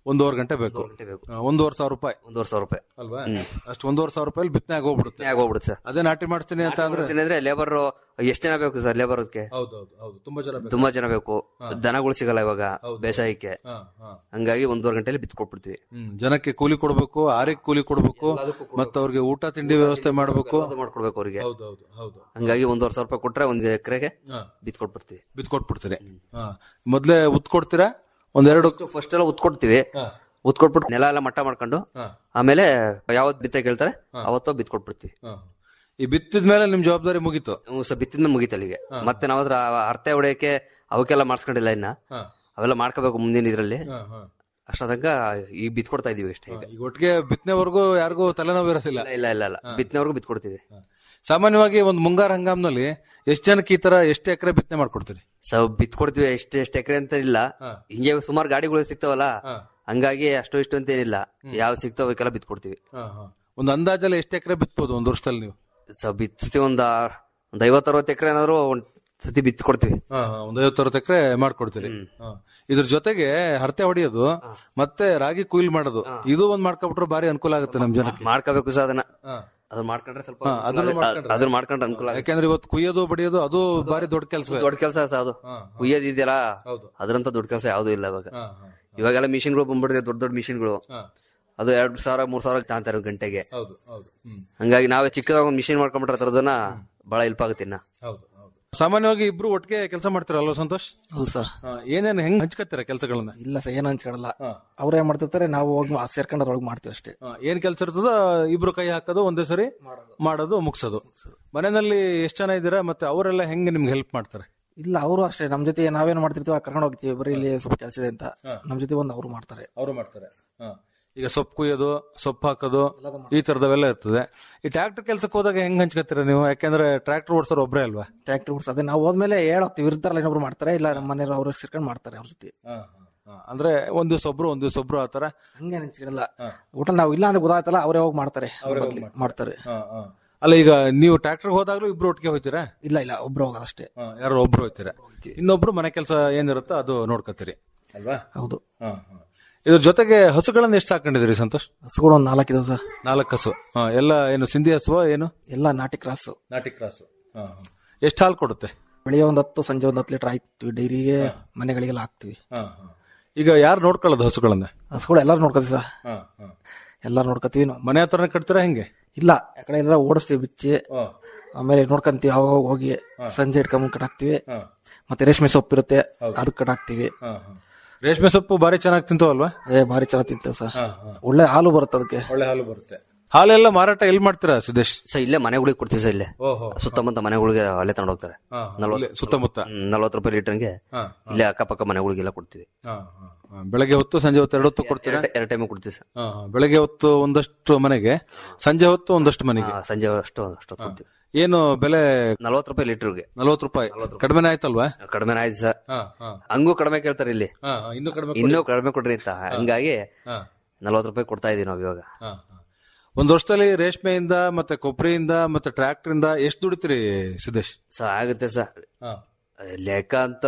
ಒಂದೂವರೆ ಗಂಟೆ ಬೇಕು ಗಂಟೆ ಬೇಕು ಆ, ಒಂದೂವರೆ ಸಾವಿರ ರೂಪಾಯಿ ಒಂದೂವರೆ ಸಾವಿರ ರೂಪಾಯಿ ಅಲ್ವಾ ಅಷ್ಟು ಒಂದೂವರೆ ಸಾವಿರ ರೂಪಾಯಿ ಬಿತ್ತನೆ ಆಗೋಗ್ಬಿಡುತ್ತೆ ಆಗೋಗ್ಬಿಡುತ್ತೆ ಸರ್ ಅದೇ ನಾಟಿ ಮಾಡ್ತೀನಿ ಅಂತ ಅಂದ್ರೆ ಅಂದ್ರೆ ಲೇಬರ್ ಎಷ್ಟ್ ಜನ ಬೇಕು ಸರ್ ಲೇಬರ್ ಅದಕ್ಕೆ ಹೌದು ಹೌದು ಹೌದು ತುಂಬಾ ಜನ ಬೇಕು ತುಂಬಾ ಜನ ಬೇಕು ದನಗಳು ಸಿಗಲ್ಲ ಇವಾಗ ಬೇಸಾಯಕ್ಕೆ ಹಾ, ಹಾ. ಹಂಗಾಗಿ ಒಂದೂವರೆ ಗಂಟೆಲಿ ಬಿತ್ತು ಕೊಟ್ಬಿಡ್ತೀವಿ ಹ್ಮ್ ಜನಕ್ಕೆ ಕೂಲಿ ಕೊಡ್ಬೇಕು ಆರಿಗೆ ಕೂಲಿ ಕೊಡ್ಬೇಕು ಮತ್ತೆ ಅವ್ರಿಗೆ ಊಟ ತಿಂಡಿ ವ್ಯವಸ್ಥೆ ಮಾಡ್ಬೇಕು ಅದು ಮಾಡ್ಕೊಡ್ಬೇಕು ಅವ್ರಿಗೆ ಹೌದು ಹೌದು ಹೌದು ಹಂಗಾಗಿ ಒಂದೂವರೆ ಸಾವಿರ ರೂಪಾಯಿ ಕೊಟ್ರೆ ಒಂದ್ ಎಕರೆಗೆ ಹಾ. ಬಿತ್ ಕೊಟ್ಬಿಡ್ತೀವಿ ಬಿತ್ ಕೊಟ್ಬಿಡ್ತೀರಿ ಹಾ. ಮೊದ್ಲೇ ಉತ್ ಕೊಡ್ತೀರಾ ಒಂದೆರಡು ಫಸ್ಟ್ ಎಲ್ಲ ಉತ್ ಕೊಡ್ತೀವಿ ಉತ್ ಕೊಟ್ಬಿಟ್ಟು ನೆಲ ಎಲ್ಲ ಮಟ್ಟ ಮಾಡ್ಕೊಂಡು ಆಮೇಲೆ ಯಾವತ್ ಬಿತ್ತ ಕೇಳ್ತಾರೆ ಅವತ್ತೋ ಬಿತ್ ಕೊಟ್ಬಿಡ್ತೀವಿ ಹಾ. ಈ ಬಿತ್ತಿದ ಮೇಲೆ ನಿಮ್ ಜವಾಬ್ದಾರಿ ಮುಗೀತು ಹ್ಮ್, ಸ ಬಿತ್ತಿದ್ಮೇಲೆ ಮುಗೀತು ಅಲ್ಲಿಗೆ ಮತ್ತೆ ನಾವ್ ಅದ್ರ ಅರ್ತೆ ಹೊಡೆಯಕ್ಕೆ ಅವಕ್ಕೆಲ್ಲ ಮಾಡ್ಸ್ಕೊಂಡಿಲ್ಲ ಇನ್ನ ಹಾ. ಅವೆಲ್ಲ ಮಾಡ್ಕೋಬೇಕು ಮುಂದಿನ ಇದ್ರಲ್ಲಿ ಹಾ, ಹಾ. ಅಷ್ಟ ತನಕ ಈಗ ಬಿತ್ ಕೊಡ್ತಾ ಇದೀವಿ ಅಷ್ಟೇ ಈಗ ಈಗ ಒಟ್ಟಿಗೆ ಬಿತ್ತನೆವರೆಗೂ ಯಾರಿಗೂ ತಲೆನೋವು ಇರೋದಿಲ್ಲ ಇಲ್ಲ ಇಲ್ಲ ಇಲ್ಲ ಬಿತ್ತನೆವರೆಗೂ ಬಿತ್ ಕೊಡ್ತೀವಿ ಸಾಮಾನ್ಯವಾಗಿ ಒಂದು ಮುಂಗಾರು ಹಂಗಾಮ್ನಲ್ಲಿ ಎಷ್ಟ್ ಜನಕ್ಕೆ ಈ ತರ ಎಷ್ಟು ಎಕರೆ ಬಿತ್ತನೆ ಮಾಡ್ಕೊಡ್ತೀರಿ ಸೊ ಬಿತ್ ಕೊಡ್ತೀವಿ ಎಷ್ಟು ಎಷ್ಟು ಎಕರೆ ಅಂತ ಇಲ್ಲ ಹಿಂಗೆ ಸುಮಾರು ಗಾಡಿಗಳು ಸಿಗ್ತಾವಲ್ಲ ಹಂಗಾಗಿ ಅಷ್ಟು ಇಷ್ಟು ಅಂತ ಏನಿಲ್ಲ ಯಾವ ಸಿಗ್ತಾವ ಅವಕ್ಕೆಲ್ಲ ಬಿತ್ ಕೊಡ್ತೀವಿ ಒಂದು ಅಂದಾಜಲ್ಲಿ ಎಷ್ಟು ಎಕರೆ ಬಿತ್ಬೋದು ಒಂದು ವರ್ಷದಲ್ಲಿ ನೀವು ಸೊ ಬಿತ್ತೀವಿ ಒಂದ್ ಆ- ಒಂದ್ ಐವತ್ ಅರವತ್ ಎಕರೆ ಏನಾದ್ರು ಒಂದ್ ಸತಿ ಬಿತ್ ಕೊಡ್ತೀವಿ ಒಂದು ಐವತ್ತರವತ್ತು ಎಕರೆ ಮಾಡ್ಕೊಡ್ತೀರಿ ಹಾ. ಇದ್ರ ಜೊತೆಗೆ ಹರತೆ ಹೊಡೆಯೋದು ಮತ್ತೆ ರಾಗಿ ಕುಯ್ಲ್ ಮಾಡೋದು ಇದು ಒಂದ್ ಮಾಡ್ಕೊಬಿಟ್ರೆ ಬಾರಿ ಅನುಕೂಲ ಆಗುತ್ತೆ ನಮ್ ಜನಕ್ಕೆ ಮಾಡ್ಕೋಬೇಕು ಸರ್ ಅದನ್ನ ಹಾ. ಅದನ್ನ ಮಾಡ್ಕೊಂಡ್ರೆ ಸ್ವಲ್ಪ ಅದನ್ನ ಮಾಡ್ಕೊಂಡ್ರೆ? ಅದನ್ನ ಮಾಡ್ಕೊಂಡ್ರೆ ಅನುಕೂಲ ಆಗುತ್ತೆ. ಯಾಕಂದ್ರೆ ಇವತ್ತು ಕುಯ್ಯೋದು ಬಡಿಯೋದು ಅದು ಬಾರಿ ದೊಡ್ಡ ಕೆಲಸ ದೊಡ್ಡ ಕೆಲಸ ಅದು ಕುಯ್ಯೋದ್ ಇದೆಯಲ್ಲ ಹೌದು. ಅದ್ರಂತ ದೊಡ್ಡ ಕೆಲಸ ಯಾವ್ದು ಇಲ್ಲ ಇವಾಗ ಇವಾಗೆಲ್ಲ ಮಿಷಿನ್ಗಳು ಬಂದ್ಬಿಟ್ಟಿದೆ ದೊಡ್ಡ ದೊಡ್ಡ ಮಿಷಿನ್ಗಳು ಅದು ಎರಡ್ ಸಾವಿರ ಮೂರ್ ಸಾವಿರ ತಾಂತಾರೆ ಒಂದ್ ಗಂಟೆಗೆ ಹೌದು ಹೌದು ಹ್ಮ್ ಹಂಗಾಗಿ ನಾವೇ ಚಿಕ್ಕದಾಗ ಒಂದು ಮಿಷಿನ್ ಮಾಡ್ಕೊಂಡ್ಬಿಟ್ರೆ ಅದನ್ನ ಬಹಳ ಹೆಲ್ಪ್ ಆಗುತ್ತೆ ಇನ್ನ ಹೌದು ಹೌದು ಸಾಮಾನ್ಯವಾಗಿ ಇಬ್ರು ಒಟ್ಟಿಗೆ ಕೆಲಸ ಮಾಡ್ತೀರಲ್ವ ಸಂತೋಷ್ ಹೌದು ಸರ್ ಹಾ, ಏನೇನ್ ಹೆಂಗ್ ಹಂಚ್ಕತ್ತೀರ ಕೆಲಸಗಳನ್ನ ಇಲ್ಲ ಸರ್ ಏನು ಹಂಚ್ಕೊಳಲ್ಲ ಅವ್ರೇ ಮಾಡ್ತಿರ್ತಾರೆ ನಾವು ಹೋಗಿ ಸೇರ್ಕೊಂಡು ಅದ್ರೊಳಗೆ ಮಾಡ್ತೀವಿ ಅಷ್ಟೇ ಏನ್ ಕೆಲಸ ಇರ್ತದ ಇಬ್ರು ಕೈ ಹಾಕೋದು ಒಂದೇ ಸರಿ ಮಾಡೋದು ಮುಗಿಸೋದು ಮನೆಯಲ್ಲಿ ಎಷ್ಟ್ ಜನ ಇದ್ದೀರಾ ಮತ್ತೆ ಅವರೆಲ್ಲ ಹೆಂಗೆ ನಿಮ್ಗೆ ಹೆಲ್ಪ್ ಮಾಡ್ತಾರೆ ಇಲ್ಲ ಅವರು ಅಷ್ಟೇ ನಮ್ ಜೊತೆ ನಾವೇನ್ ಮಾಡ್ತಿರ್ತೀವಿ ಕರ್ಕೊಂಡು ಹೋಗ್ತೀವಿ ಬರೀ ಇಲ್ಲಿ ಸ್ವಲ್ಪ ಕೆಲಸ ಇದೆ ಅಂತ ನಮ್ ಜೊತೆ ಬಂದು ಅವ್ರು ಮಾಡ್ತಾರೆ ಅವರು ಮಾಡ್ತಾರೆ ಈಗ ಸೊಪ್ಪು ಕುಯ್ಯೋದು ಸೊಪ್ಪು ಹಾಕೋದು ಈ ತರದವೆಲ್ಲ ಇರ್ತದೆ ಈ ಟ್ರ್ಯಾಕ್ಟರ್ ಕೆಲ್ಸಕ್ಕೆ ಹೋದಾಗ ಹೆಂಗ್ ಹಂಚ್ಕತ್ತೀರ ನೀವು ಯಾಕಂದ್ರೆ ಟ್ರ್ಯಾಕ್ಟರ್ ಓಡಿಸೋರು ಒಬ್ರೇ ಅಲ್ವಾ ಟ್ರ್ಯಾಕ್ಟರ್ ಓಡಿಸ್ ಅದೇ ನಾವು ಹೋದ್ಮೇಲೆ ಹೇಳೋಗ್ತೀವಿ ಇರ್ತಾರಲ್ಲ ಇನ್ನೊಬ್ರು ಮಾಡ್ತಾರೆ ಇಲ್ಲ ನಮ್ಮ ಮನೆಯವ್ರು ಅವ್ರು ಸೇರ್ಕೊಂಡು ಮಾಡ್ತಾರೆ ಅವ್ರ ಜೊತೆ ಅಂದ್ರೆ ಒಂದ್ ದಿವ್ಸ ಒಬ್ರು ಒಂದ್ ದಿವ್ಸ ಒಬ್ರು ಆತರ ಹಂಗೆ ನೆನ್ಸಿರಲ್ಲ ಊಟ ನಾವು ಇಲ್ಲ ಅಂದ್ರೆ ಗೊತ್ತಾಯ್ತಲ್ಲ ಅವರೇ ಹೋಗಿ ಮಾಡ್ತಾರೆ ಬದ್ಲಿ ಮಾಡ್ತಾರೆ ಅಲ್ಲ ಈಗ ನೀವು ಟ್ರ್ಯಾಕ್ಟರ್ ಹೋದಾಗ್ಲೂ ಇಬ್ರು ಒಟ್ಟಿಗೆ ಹೋಗ್ತೀರಾ ಇಲ್ಲ ಇಲ್ಲ ಒಬ್ರು ಹೋಗೋದು ಅಷ್ಟೇ ಹಾ, ಯಾರೋ ಒಬ್ರು ಹೋಗ್ತೀರಾ ಇನ್ನೊಬ್ರು ಮನೆ ಕೆಲಸ ಏನಿರುತ್ತೋ ಅದು ನೋಡ್ಕೋತೀರಿ ಅಲ್ವಾ ಹೌದು ಹಾ, ಹಾ. ಇದ್ರ ಜೊತೆಗೆ ಹಸುಗಳನ್ನ ಎಷ್ಟು ಸಾಕೊಂಡಿದ್ದೀರಿ ಸಂತೋಷ್ ಹಸುಗಳು ಒಂದು ನಾಲ್ಕು ಇದಾವೆ ಸರ್ ನಾಲ್ಕು ಹಸು ಹಾ, ಎಲ್ಲ ಏನು ಸಿಂಧಿ ಹಸುವ ಏನು ಎಲ್ಲ ನಾಟಿ ಕ್ರಾಸು ನಾಟಿ ಕ್ರಾಸು ಎಷ್ಟು ಹಾಲು ಕೊಡುತ್ತೆ ಬೆಳಿಗ್ಗೆ ಒಂದು ಹತ್ತು ಸಂಜೆ ಒಂದು ಹತ್ತು ಲೀಟರ್ ಆಯ್ತು ಡೈರಿಗೆ ಮನೆಗಳಿಗೆಲ್ಲ ಹಾಕ್ತಿವಿ ಈಗ ಯಾರು ನೋಡ್ಕೊಳ್ಳೋದು ಹಸುಗಳನ್ನ ಹಸುಗಳು ಎಲ್ಲಾರು ನೋಡ್ಕೋತೀವಿ ಸರ್ ಎಲ್ಲಾರು ನೋಡ್ಕೋತೀವಿ ನಾವು ಮನೆ ಹತ್ರನೇ ಕಟ್ತೀರಾ ಹೆಂಗೆ ಇಲ್ಲ ಆ ಕಡೆ ಎಲ್ಲ ಓಡಿಸ್ತೀವಿ ಬಿಚ್ಚಿ ಆಮೇಲೆ ನೋಡ್ಕೊಂತೀವಿ ಅವಾಗ ಹೋಗಿ ಸಂಜೆ ಇಟ್ಕೊಂಡ್ ಕಟಾಕ್ತಿವಿ ಮತ್ತೆ ರೇಷ್ಮೆ ಸೊಪ್ಪು ಇರುತ್ತೆ ಅದಕ್ಕೆ ಕಟಾಕ್ತಿವಿ ರೇಷ್ಮೆ ಸೊಪ್ಪು ಬಾರಿ ಚೆನ್ನಾಗಿ ತಿಂತವಲ್ವಾ ಅದೇ ಭಾರಿ ಚೆನ್ನಾಗಿ ತಿಂತೇವೆ ಸರ್ ಒಳ್ಳೆ ಹಾಲು ಬರುತ್ತೆ ಅದಕ್ಕೆ ಒಳ್ಳೆ ಹಾಲು ಬರುತ್ತೆ ಹಾಲೆಲ್ಲ ಮಾರಾಟ ಎಲ್ಲಿ ಮಾಡ್ತೀರಾ ಸಿದ್ದೇಶ್ ಸೊ ಇಲ್ಲೇ ಮನೆಗಳಿಗೆ ಕೊಡ್ತೀವಿ ಸರ್ ಇಲ್ಲೇ ಓಹೋ ಸುತ್ತಮುತ್ತ ಮನೆಗಳಿಗೆ ಅಲ್ಲೇ ತಗೊಂಡು ಹೋಗ್ತಾರೆ ಇಲ್ಲೇ ಸುತ್ತಮುತ್ತ ನಲ್ವತ್ತು ರೂಪಾಯಿ ಲೀಟರ್ಗೆ ಇಲ್ಲೇ ಅಕ್ಕಪಕ್ಕ ಮನೆಗಳಿಗೆಲ್ಲ ಕೊಡ್ತೀವಿ ಹಾ, ಹಾ, ಹಾ. ಬೆಳಗ್ಗೆ ಹೊತ್ತು ಸಂಜೆ ಹೊತ್ತು ಎರಡು ಹೊತ್ತು ಕೊಡ್ತೀರಾ ಎರಡು ಟೈಮ್ ಕೊಡ್ತೀವಿ ಸರ್ ಹಾ, ಹಾ. ಬೆಳಗ್ಗೆ ಹೊತ್ತು ಒಂದಷ್ಟು ಮನೆಗೆ ಸಂಜೆ ಹೊತ್ತು ಒಂದಷ್ಟು ಮನೆಗೆ ಆ, ಸಂಜೆ ಅಷ್ಟು ಅಷ್ಟು ಕೊಡ್ತೀವಿ ಏನು ಬೆಲೆ ನಲ್ವತ್ತು ರೂಪಾಯಿ ಲೀಟರ್ಗೆ ನಲ್ವತ್ತು ರೂಪಾಯಿ ಕಡಿಮೆ ಆಯ್ತಲ್ವಾ ಕಡಿಮೆ ಆಯ್ತು ಸರ್ ಹಾ, ಹಾ. ಹಂಗೂ ಕಡಿಮೆ ಕೇಳ್ತಾರೆ ಇಲ್ಲಿ ಹಾ, ಹಾ. ಇನ್ನೂ ಕಡಿಮೆ ಇನ್ನೂ ಕಡಿಮೆ ಕೊಡ್ರಿ ಅಂತ ಹಂಗಾಗಿ ಹಾ, ನಲ್ವತ್ತು ರೂಪಾಯಿ ಕೊಡ್ತಾ ಇದೀವಿ ನಾವು ಇವಾಗ ಹಾ, ಹಾ. ಒಂದ್ ವರ್ಷದಲ್ಲಿ ರೇಷ್ಮೆಯಿಂದ ಮತ್ತೆ ಕೊಬ್ಬರಿಯಿಂದ ಮತ್ತೆ ಟ್ರ್ಯಾಕ್ಟರ್ ಇಂದ ಎಷ್ಟು ದುಡಿತೀರಿ ಸಿದ್ದೇಶ್ ಸೊ ಆಗುತ್ತೆ ಸರ್ ಹಾ. ಲೆಕ್ಕ ಅಂತ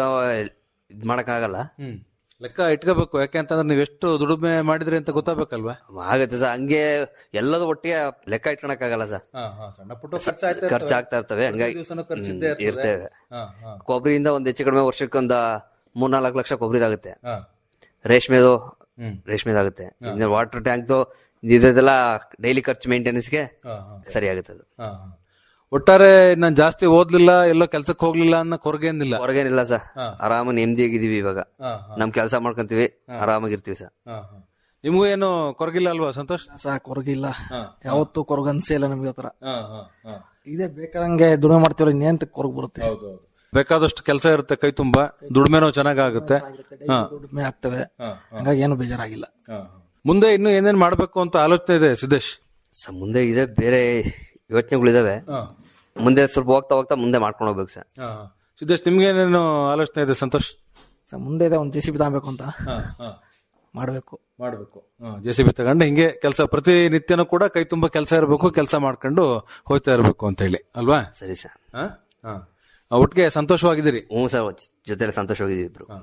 ಇದ್ ಮಾಡಕ್ ಆಗಲ್ಲ ಹ್ಮ್ ಲೆಕ್ಕ ಇಟ್ಕೋಬೇಕು ಯಾಕೆ ಅಂತಂದ್ರೆ ನೀವು ಎಷ್ಟು ದುಡಿಮೆ ಮಾಡಿದ್ರಿ ಅಂತ ಗೊತ್ತಾಗಬೇಕಲ್ವಾ ಆಗುತ್ತೆ ಸರ್ ಹಂಗೆ ಎಲ್ಲದೂ ಒಟ್ಟಿಗೆ ಲೆಕ್ಕ ಇಟ್ಕೊಳಕ್ ಆಗಲ್ಲ ಸರ್ ಸಣ್ಣ ಪುಟ್ಟ ಖರ್ಚಾಯ್ತು ಖರ್ಚು ಆಗ್ತಾ ಇರ್ತವೆ ಹಂಗಾಗಿ ದಿವ್ಸನೂ ಖರ್ಚಿದ್ದೇ ಹ್ಮ್, ಇರ್ತೇವೆ ಹಾ, ಹಾ, ಕೊಬ್ಬರಿಯಿಂದ ಒಂದ್ ಹೆಚ್ಚು ಕಡಿಮೆ ವರ್ಷಕ್ಕೊಂದ ಮೂರ್ನಾಲ್ಕು ಲಕ್ಷ ಕೊಬ್ಬರಿದಾಗುತ್ತೆ ಹಾ. ರೇಷ್ಮೆದು ಹ್ಮ್. ರೇಷ್ಮೆದಾಗುತ್ತೆ ಇನ್ನು ವಾಟರ್ ಟ್ಯಾಂಕ್ದು ಇದೆಲ್ಲ ಡೈಲಿ ಖರ್ಚು ಮೇಂಟೆನೆನ್ಸ್ಗೆ ಹಾ, ಹಾ. ಸರಿ ಆಗುತ್ತೆ ಅದು ಹಾ, ಹಾ. ಒಟ್ಟಾರೆ ನಾನ್ ಜಾಸ್ತಿ ಓದ್ಲಿಲ್ಲ ಎಲ್ಲೋ ಕೆಲ್ಸಕ್ಕೆ ಹೋಗ್ಲಿಲ್ಲ ಅನ್ನೋ ಕೊರಗೆ ಏನಿಲ್ಲ ಹೊರಗೇನಿಲ್ಲ ಸರ್ ಆರಾಮ ನೆಮ್ಮದಿಯಾಗಿದೀವಿ ಇವಾಗ ಹಾ, ನಮ್ ಕೆಲಸ ಮಾಡ್ಕೊಂತೀವಿ ಆರಾಮಾಗಿರ್ತೀವಿ ಸರ್ ಹಾ, ಹಾ. ನಿಮಗೂ ಏನು ಕೊರಗಿಲ್ಲ ಅಲ್ವಾ ಸಂತೋಷ್ ಸಾಕು ಕೊರಗಿಲ್ಲ ಯಾವತ್ತೂ ಕೊರಗ ಅನ್ಸೇ ಇಲ್ಲ ನಮ್ಗೆ ಆತರ ಹಾ, ಹಾ, ಹಾ. ಇದೇ ಬೇಕಾದಂಗೆ ದುಡಿಮೆ ಮಾಡ್ತೀವಲ್ಲ ಇನ್ನೇಂತ ಕೊರಗು ಬರುತ್ತೆ ಹೌದು ಹೌದು ಬೇಕಾದಷ್ಟು ಕೆಲಸ ಇರುತ್ತೆ ಕೈ ತುಂಬಾ ದುಡಿಮೆನೂ ಚೆನ್ನಾಗಾಗುತ್ತೆ ಹಾ ದುಡಿಮೆ ಆಗ್ತವೆ ಹಾ, ಹಂಗಾಗಿ ಏನು ಬೇಜಾರಾಗಿಲ್ಲ ಹಾ. ಮುಂದೆ ಇನ್ನು ಏನೇನ್ ಮಾಡ್ಬೇಕು ಅಂತ ಆಲೋಚನೆ ಇದೆ ಸಿದ್ದೇಶ್ ಸರ್ ಮುಂದೆ ಇದೆ ಬೇರೆ ಯೋಚನೆಗಳಿದಾವೆ ಹಾ. ಮುಂದೆ ಸ್ವಲ್ಪ ಹೋಗ್ತಾ ಹೋಗ್ತಾ ಮುಂದೆ ಮಾಡ್ಕೊಂಡು ಹೋಗ್ಬೇಕು ಸರ್ ಹಾ, ಹಾ. ಸಿದ್ದೇಶ್ ನಿಮ್ಗೆ ಏನೇನು ಆಲೋಚನೆ ಇದೆ ಸಂತೋಷ್ ಸ ಮುಂದೆ ಇದೆ ಒಂದು ಜೆ ಸಿ ಬಿ ತಗೊಬೇಕು ಅಂತ ಹಾ, ಹಾ. ಮಾಡಬೇಕು ಮಾಡ್ಬೇಕು ಜೆ ಸಿ ಬಿ ತಗೊಂಡು ಹಿಂಗೆ ಕೆಲಸ ಪ್ರತಿನಿತ್ಯನೂ ಕೂಡ ಕೈ ತುಂಬಾ ಕೆಲಸ ಇರಬೇಕು ಕೆಲಸ ಮಾಡ್ಕೊಂಡು ಹೋಗ್ತಾ ಇರಬೇಕು ಅಂತ ಹೇಳಿ ಅಲ್ವಾ ಸರಿ ಸರ್ ಹಾ? ಹಾ. ಆ, ಒಟ್ಟಿಗೆ ಸಂತೋಷವಾಗಿದ್ದೀರಿ ಹ್ಞೂ ಸರ್ ಜೊತೆಲಿ ಸಂತೋಷವಾಗಿದ್ದೀವಿ ಇಬ್ರು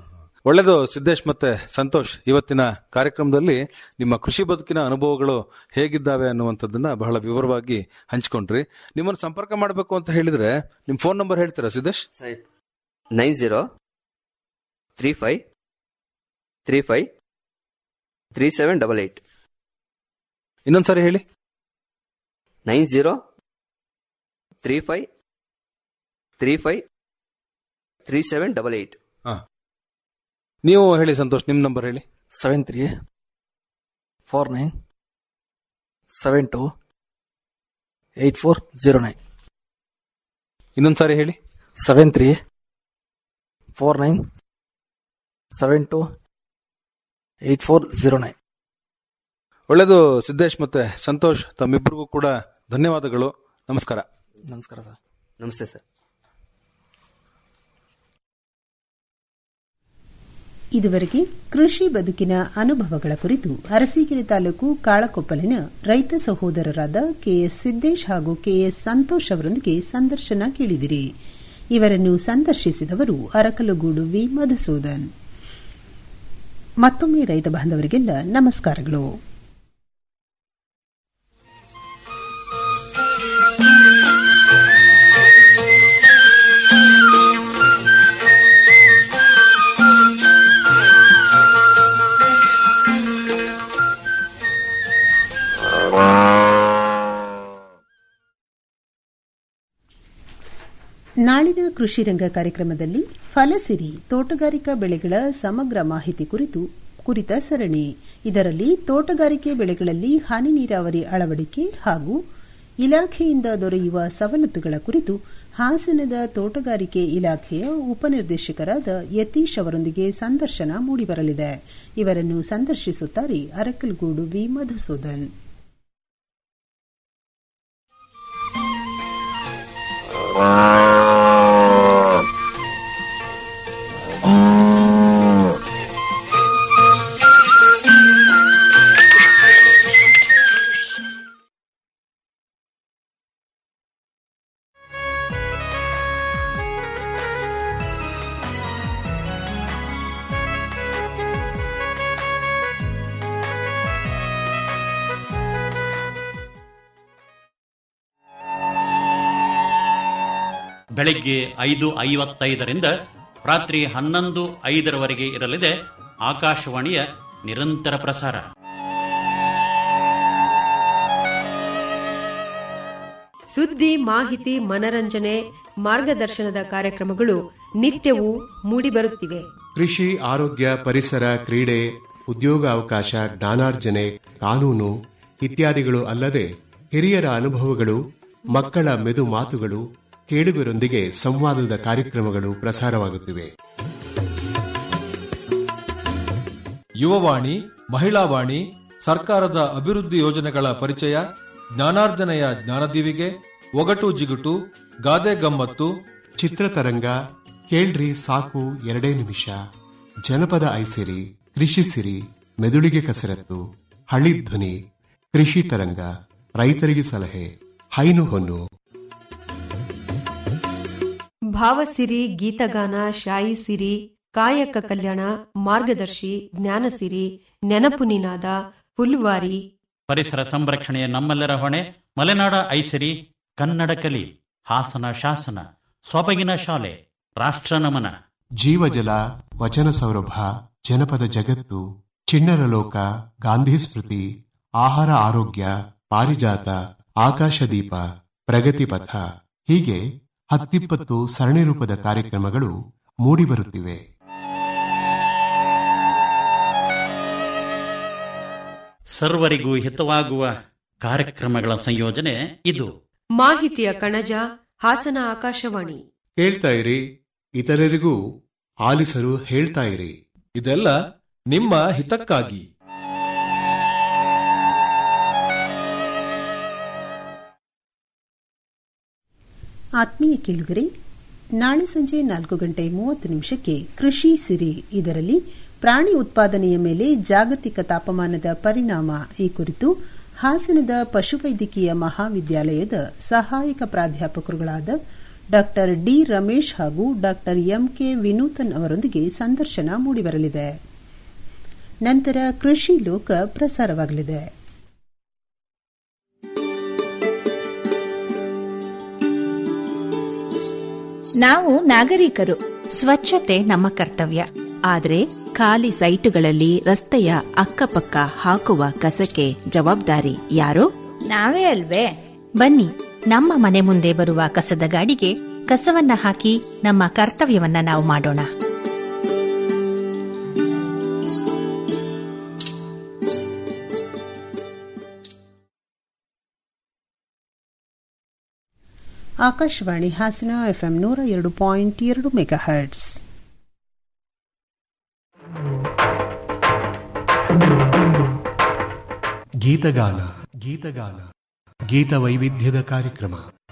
ಒಳ್ಳೆಯದು ಸಿದ್ದೇಶ್ ಮತ್ತೆ ಸಂತೋಷ್ ಇವತ್ತಿನ ಕಾರ್ಯಕ್ರಮದಲ್ಲಿ ನಿಮ್ಮ ಕೃಷಿ ಬದುಕಿನ ಅನುಭವಗಳು ಹೇಗಿದ್ದಾವೆ ಅನ್ನುವಂಥದ್ದನ್ನ ಬಹಳ ವಿವರವಾಗಿ ಹಂಚಿಕೊಂಡ್ರಿ ನಿಮ್ಮನ್ನು ಸಂಪರ್ಕ ಮಾಡಬೇಕು ಅಂತ ಹೇಳಿದ್ರೆ ನಿಮ್ ಫೋನ್ ನಂಬರ್ ಹೇಳ್ತೀರಾ Siddesh nine zero three five three five three seven double eight ಇನ್ನೊಂದ್ಸರಿ ಹೇಳಿ nine zero three five three five three seven double eight ಹಾ ನೀವು ಹೇಳಿ ಸಂತೋಷ್ ನಿಮ್ ನಂಬರ್ ಹೇಳಿ seven three four nine seven two eight four zero nine ಇನ್ನೊಂದ್ಸಾರಿ ಹೇಳಿ seven three four nine seven two eight four zero nine ಒಳ್ಳೆಯದು ಸಿದ್ದೇಶ್ ಮತ್ತೆ ಸಂತೋಷ್ ತಮ್ಮಿಬ್ಬರಿಗೂ ಕೂಡ ಧನ್ಯವಾದಗಳು ನಮಸ್ಕಾರ ನಮಸ್ಕಾರ ಸರ್ ನಮಸ್ತೆ ಸರ್ ಇದುವರೆಗೆ ಕೃಷಿ ಬದುಕಿನ ಅನುಭವಗಳ ಕುರಿತು ಅರಸೀಕೆರೆ ತಾಲೂಕು ಕಾಳಕೊಪ್ಪಲಿನ ರೈತ ಸಹೋದರರಾದ ಕೆಎಸ್ ಸಿದ್ದೇಶ್ ಹಾಗೂ ಕೆಎಸ್ ಸಂತೋಷ್ ಅವರೊಂದಿಗೆ ಸಂದರ್ಶನ ಕೇಳಿದಿರಿ ಇವರನ್ನು ಸಂದರ್ಶಿಸಿದವರು ಅರಕಲಗೂಡು ವಿ ಮಧುಸೂದನ್ ಮತ್ತೊಮ್ಮೆ ರೈತ ಬಾಂಧವರಿಗೆಲ್ಲ ನಮಸ್ಕಾರಗಳು ನಾಳಿನ ಕೃಷಿ ರಂಗ ಕಾರ್ಯಕ್ರಮದಲ್ಲಿ ಫಲಸಿರಿ ತೋಟಗಾರಿಕಾ ಬೆಳೆಗಳ ಸಮಗ್ರ ಮಾಹಿತಿ ಕುರಿತು ಕುರಿತ ಸರಣಿ ಇದರಲ್ಲಿ ತೋಟಗಾರಿಕೆ ಬೆಳೆಗಳಲ್ಲಿ ಹನಿ ನೀರಾವರಿ ಅಳವಡಿಕೆ ಹಾಗೂ ಇಲಾಖೆಯಿಂದ ದೊರೆಯುವ ಸವಲತ್ತುಗಳ ಕುರಿತು ಹಾಸನದ ತೋಟಗಾರಿಕೆ ಇಲಾಖೆಯ ಉಪನಿರ್ದೇಶಕರಾದ ಯತೀಶ್ ಅವರೊಂದಿಗೆ ಸಂದರ್ಶನ ಮೂಡಿಬರಲಿದೆ ಇವರನ್ನು ಸಂದರ್ಶಿಸುತ್ತಾರೆ ಅರಕಲ್ಗೂಡು ವಿ ಮಧುಸೂದನ್ ಬೆಳಗ್ಗೆ ಐದು ಐವತ್ತೈದರಿಂದ ರಾತ್ರಿ ಹನ್ನೊಂದು ಐದರವರೆಗೆ ಇರಲಿದೆ ಆಕಾಶವಾಣಿಯ ನಿರಂತರ ಪ್ರಸಾರ ಸುದ್ದಿ ಮಾಹಿತಿ ಮನರಂಜನೆ ಮಾರ್ಗದರ್ಶನದ ಕಾರ್ಯಕ್ರಮಗಳು ನಿತ್ಯವೂ ಮೂಡಿಬರುತ್ತಿವೆ ಕೃಷಿ ಆರೋಗ್ಯ ಪರಿಸರ ಕ್ರೀಡೆ ಉದ್ಯೋಗ ಅವಕಾಶ ಜ್ಞಾನಾರ್ಜನೆ ಕಾನೂನು ಇತ್ಯಾದಿಗಳು ಅಲ್ಲದೆ ಹಿರಿಯರ ಅನುಭವಗಳು ಮಕ್ಕಳ ಮೆದು ಮಾತುಗಳು ಕೇಳುಗರೊಂದಿಗೆ ಸಂವಾದದ ಕಾರ್ಯಕ್ರಮಗಳು ಪ್ರಸಾರವಾಗುತ್ತಿವೆ ಯುವವಾಣಿ ಮಹಿಳಾವಾಣಿ ಸರ್ಕಾರದ ಅಭಿವೃದ್ಧಿ ಯೋಜನೆಗಳ ಪರಿಚಯ ಜ್ಞಾನಾರ್ಜನೆಯ ಜ್ಞಾನದೀವಿಗೆ ಒಗಟು ಜಿಗುಟು ಗಾದೆ ಗಮ್ಮತ್ತು ಚಿತ್ರತರಂಗ ಕೇಳ್ರಿ ಸಾಕು ಎರಡೇ ನಿಮಿಷ ಜನಪದ ಐಸಿರಿ ಕೃಷಿ ಸಿರಿ ಮೆದುಳಿಗೆ ಕಸರತ್ತು ಹಳ್ಳಿ ಧ್ವನಿ ಕೃಷಿ ತರಂಗ ರೈತರಿಗೆ ಸಲಹೆ ಹೈನು ಹೊನ್ನು ಭಾವಸಿರಿ ಗೀತಗಾನ ಶಾಯಿ ಸಿರಿ ಕಾಯಕ ಕಲ್ಯಾಣ ಮಾರ್ಗದರ್ಶಿ ಜ್ಞಾನಸಿರಿ ನೆನಪು ನಿನಾದ ಹುಲ್ವಾರಿ ಪರಿಸರ ಸಂರಕ್ಷಣೆಯ ನಮ್ಮೆಲ್ಲರ ಹೊಣೆ ಮಲೆನಾಡ ಐಸಿರಿ ಕನ್ನಡ ಕಲಿ ಹಾಸನ ಶಾಸನ ಸೊಬಗಿನ ಶಾಲೆ ರಾಷ್ಟ್ರ ನಮನ ಜೀವಜಲ ವಚನ ಸೌರಭ ಜನಪದ ಜಗತ್ತು ಚಿಣ್ಣರ ಲೋಕ ಗಾಂಧಿ ಸ್ಮೃತಿ ಆಹಾರ ಆರೋಗ್ಯ ಪಾರಿಜಾತ ಆಕಾಶದೀಪ ಪ್ರಗತಿ ಪಥ ಹೀಗೆ ಹತ್ತಿಪ್ಪತ್ತು ಸರಣಿ ರೂಪದ ಕಾರ್ಯಕ್ರಮಗಳು ಮೂಡಿಬರುತ್ತಿವೆ ಸರ್ವರಿಗೂ ಹಿತವಾಗುವ ಕಾರ್ಯಕ್ರಮಗಳ ಸಂಯೋಜನೆ ಇದು ಮಾಹಿತಿಯ ಕಣಜ ಹಾಸನ ಆಕಾಶವಾಣಿ ಕೇಳ್ತಾ ಇರಿ ಇತರರಿಗೂ ಆಲಿಸಲು ಹೇಳ್ತಾ ಇರಿ ಇದೆಲ್ಲ ನಿಮ್ಮ ಹಿತಕ್ಕಾಗಿ ಆತ್ಮೀಯ ಕೇಳುಗರೆ ನಾಳೆ ಸಂಜೆ ನಾಲ್ಕು ಗಂಟೆ ಮೂವತ್ತು ನಿಮಿಷಕ್ಕೆ ಕೃಷಿ ಸಿರಿ ಇದರಲ್ಲಿ ಪ್ರಾಣಿ ಉತ್ಪಾದನೆಯ ಮೇಲೆ ಜಾಗತಿಕ ತಾಪಮಾನದ ಪರಿಣಾಮ ಈ ಕುರಿತು ಹಾಸನದ ಪಶುವೈದ್ಯಕೀಯ ಮಹಾವಿದ್ಯಾಲಯದ ಸಹಾಯಕ ಪ್ರಾಧ್ಯಾಪಕರುಗಳಾದ ಡಾಕ್ಟರ್ ಡಿ ರಮೇಶ್ ಹಾಗೂ ಡಾಕ್ಟರ್ ಎಂಕೆ ವಿನೂತನ್ ಅವರೊಂದಿಗೆ ಸಂದರ್ಶನ ಮೂಡಿಬರಲಿದೆ ನಂತರ ಕೃಷಿ ಲೋಕ ಪ್ರಸಾರವಾಗಲಿದೆ ನಾವು ನಾಗರಿಕರು ಸ್ವಚ್ಛತೆ ನಮ್ಮ ಕರ್ತವ್ಯ ಆದ್ರೆ ಖಾಲಿ ಸೈಟುಗಳಲ್ಲಿ ರಸ್ತೆಯ ಅಕ್ಕಪಕ್ಕ ಹಾಕುವ ಕಸಕ್ಕೆ ಜವಾಬ್ದಾರಿ ಯಾರು ನಾವೇ ಅಲ್ವೇ ಬನ್ನಿ ನಮ್ಮ ಮನೆ ಮುಂದೆ ಬರುವ ಕಸದ ಗಾಡಿಗೆ ಕಸವನ್ನ ಹಾಕಿ ನಮ್ಮ ಕರ್ತವ್ಯವನ್ನ ನಾವು ಮಾಡೋಣ ಆಕಾಶವಾಣಿ ಹಾಸನ ಎಫ್ಎಂ ನೂರ ಎರಡು ಪಾಯಿಂಟ್ ಎರಡು ಮೆಗಾ ಹರ್ಟ್ಸ್ ಗೀತಗಾನ ಗೀತಗಾನ ಗೀತ ವೈವಿಧ್ಯದ ಕಾರ್ಯಕ್ರಮ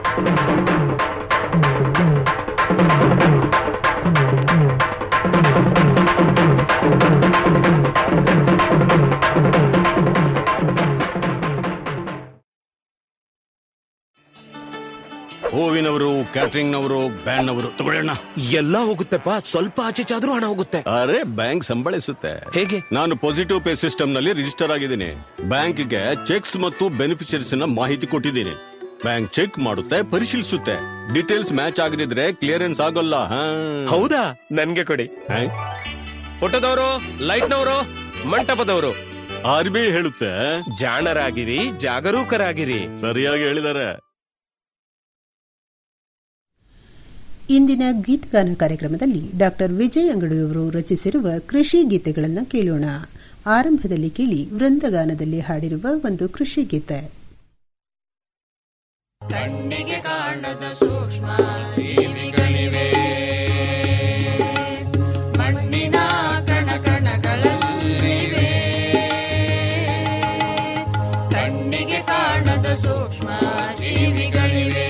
ಹೂವಿನವರು ಕ್ಯಾಟರಿಂಗ್ ನವರು ಬ್ಯಾಂಡ್ ನವರು ತಗೊಳ್ಳೋಣ ಎಲ್ಲ ಹೋಗುತ್ತೆಪ್ಪ ಸ್ವಲ್ಪ ಆಚೆ ಚಾದ್ರೂ ಹಣ ಹೋಗುತ್ತೆ ಅರೆ ಬ್ಯಾಂಕ್ ಸಂಬಳಿಸುತ್ತೆ ಹೇಗೆ ನಾನು ಪಾಸಿಟಿವ್ ಪೇ ಸಿಸ್ಟಮ್ ನಲ್ಲಿ ರಿಜಿಸ್ಟರ್ ಆಗಿದ್ದೀನಿ ಬ್ಯಾಂಕ್ಗೆ ಚೆಕ್ಸ್ ಮತ್ತು ಬೆನಿಫಿಷರೀಸ್ ನ ಮಾಹಿತಿ ಕೊಟ್ಟಿದ್ದೀನಿ ಬ್ಯಾಂಕ್ ಚೆಕ್ ಮಾಡುತ್ತೆ ಪರಿಶೀಲಿಸುತ್ತೆ ಡೀಟೇಲ್ಸ್ ಮ್ಯಾಚ್ ಆಗದಿದ್ರೆ ಕ್ಲಿಯರೆನ್ಸ್ ಆಗೋಲ್ಲ ಹಾ. ಹೌದಾ ನನ್ಗೆ ಕೊಡಿ ಹಾ? ಫೋಟೋದವರು ಲೈಟ್ನವರು ಮಂಟಪದವರು ಆರ್ ಬಿ ಐ ಹೇಳುತ್ತೆ ಜಾಣರಾಗಿರಿ ಜಾಗರೂಕರಾಗಿರಿ ಸರಿಯಾಗಿ ಹೇಳಿದ್ದಾರೆ ಇಂದಿನ ಗೀತಗಾನ ಕಾರ್ಯಕ್ರಮದಲ್ಲಿ ಡಾಕ್ಟರ್ ವಿಜಯ್ ಅಂಗಡಿಯವರು ರಚಿಸಿರುವ ಕೃಷಿ ಗೀತೆಗಳನ್ನು ಕೇಳೋಣ ಆರಂಭದಲ್ಲಿ ಕೇಳಿ ವೃಂದಗಾನದಲ್ಲಿ ಹಾಡಿರುವ ಒಂದು ಕೃಷಿ ಗೀತೆ ಕಣ್ಣಿಗೆ ಕಾಣದ ಸೂಕ್ಷ್ಮ ಜೀವಿಗಳಿವೆ ಮಣ್ಣಿನ ಕಣಕಣಗಳಲ್ಲಿವೆ ಕಣ್ಣಿಗೆ ಕಾಣದ ಸೂಕ್ಷ್ಮ ಜೀವಿಗಳಿವೆ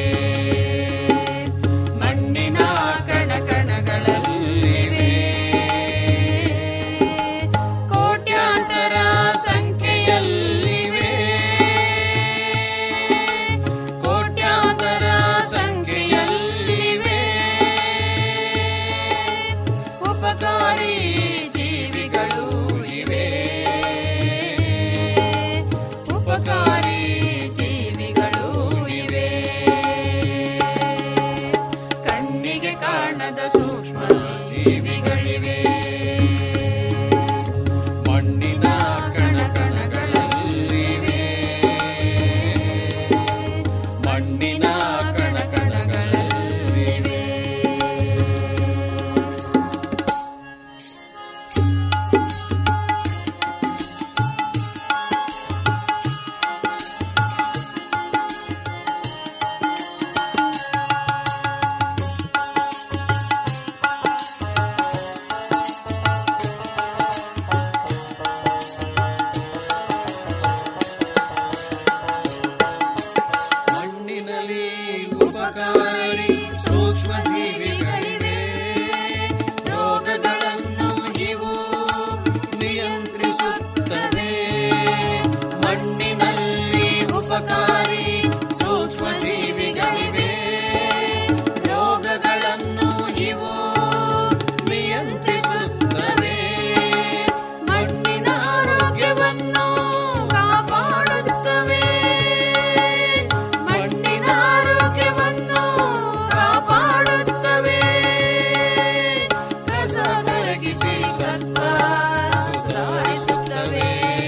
ಮಣ್ಣಿನ ಕಣಕಣಗಳಲ್ಲಿವೆ ಕೋಟ್ಯಾಂತರ ಸಂಖ್ಯೆಯಲ್ಲಿವೆ ಕೋಟ್ಯಾಂತರ ಸಂಖ್ಯೆಯಲ್ಲಿವೆ ಉಪಕಾರಿ ಜೀವಿಗಳು ಇವೆ ಉಪಕಾರಿ ಜೀವಿಗಳು ಇವೆ ಕಣ್ಣಿಗೆ ಕಾಣದ ಸೂಕ್ಷ್ಮ ಜೀವಿಗಳಿವೆ ಮಣ್ಣಿನ ಕಣಕಣಗಳಲ್ಲಿವೆ ಮಣ್ಣಿನ ಕಣಕಣಗಳಲ್ಲಿವೆ ಮಣ್ಣಿನಲ್ಲಿ ಉಪಕಾರಿ ಸೂಕ್ಷ್ಮ ಜೀವಿಗಳಿವೆ ರೋಗಗಳನ್ನು ಇವು ನಿಯಂತ್ರಿಸುತ್ತವೆ ಮಣ್ಣಿನಲ್ಲಿ ಉಪಕಾರಿ ಸೂಕ್ಷ್ಮ ಜೀವಿಗಳಿವೆ ರೋಗಗಳನ್ನು ಇವು ನಿಯಂತ್ರಿಸುತ್ತವೆ ಮಣ್ಣಿನ ಆರೋಗ್ಯವನ್ನು ಕಾಪಾಡುತ್ತವೆ ಮಣ್ಣಿನ ಆರೋಗ್ಯವನ್ನು ಕಾಪಾಡುತ್ತವೆ ಕಸ ಕರಗಿಸಿ ಸತ್ವ ಸುಧಾರಿಸುತ್ತವೆ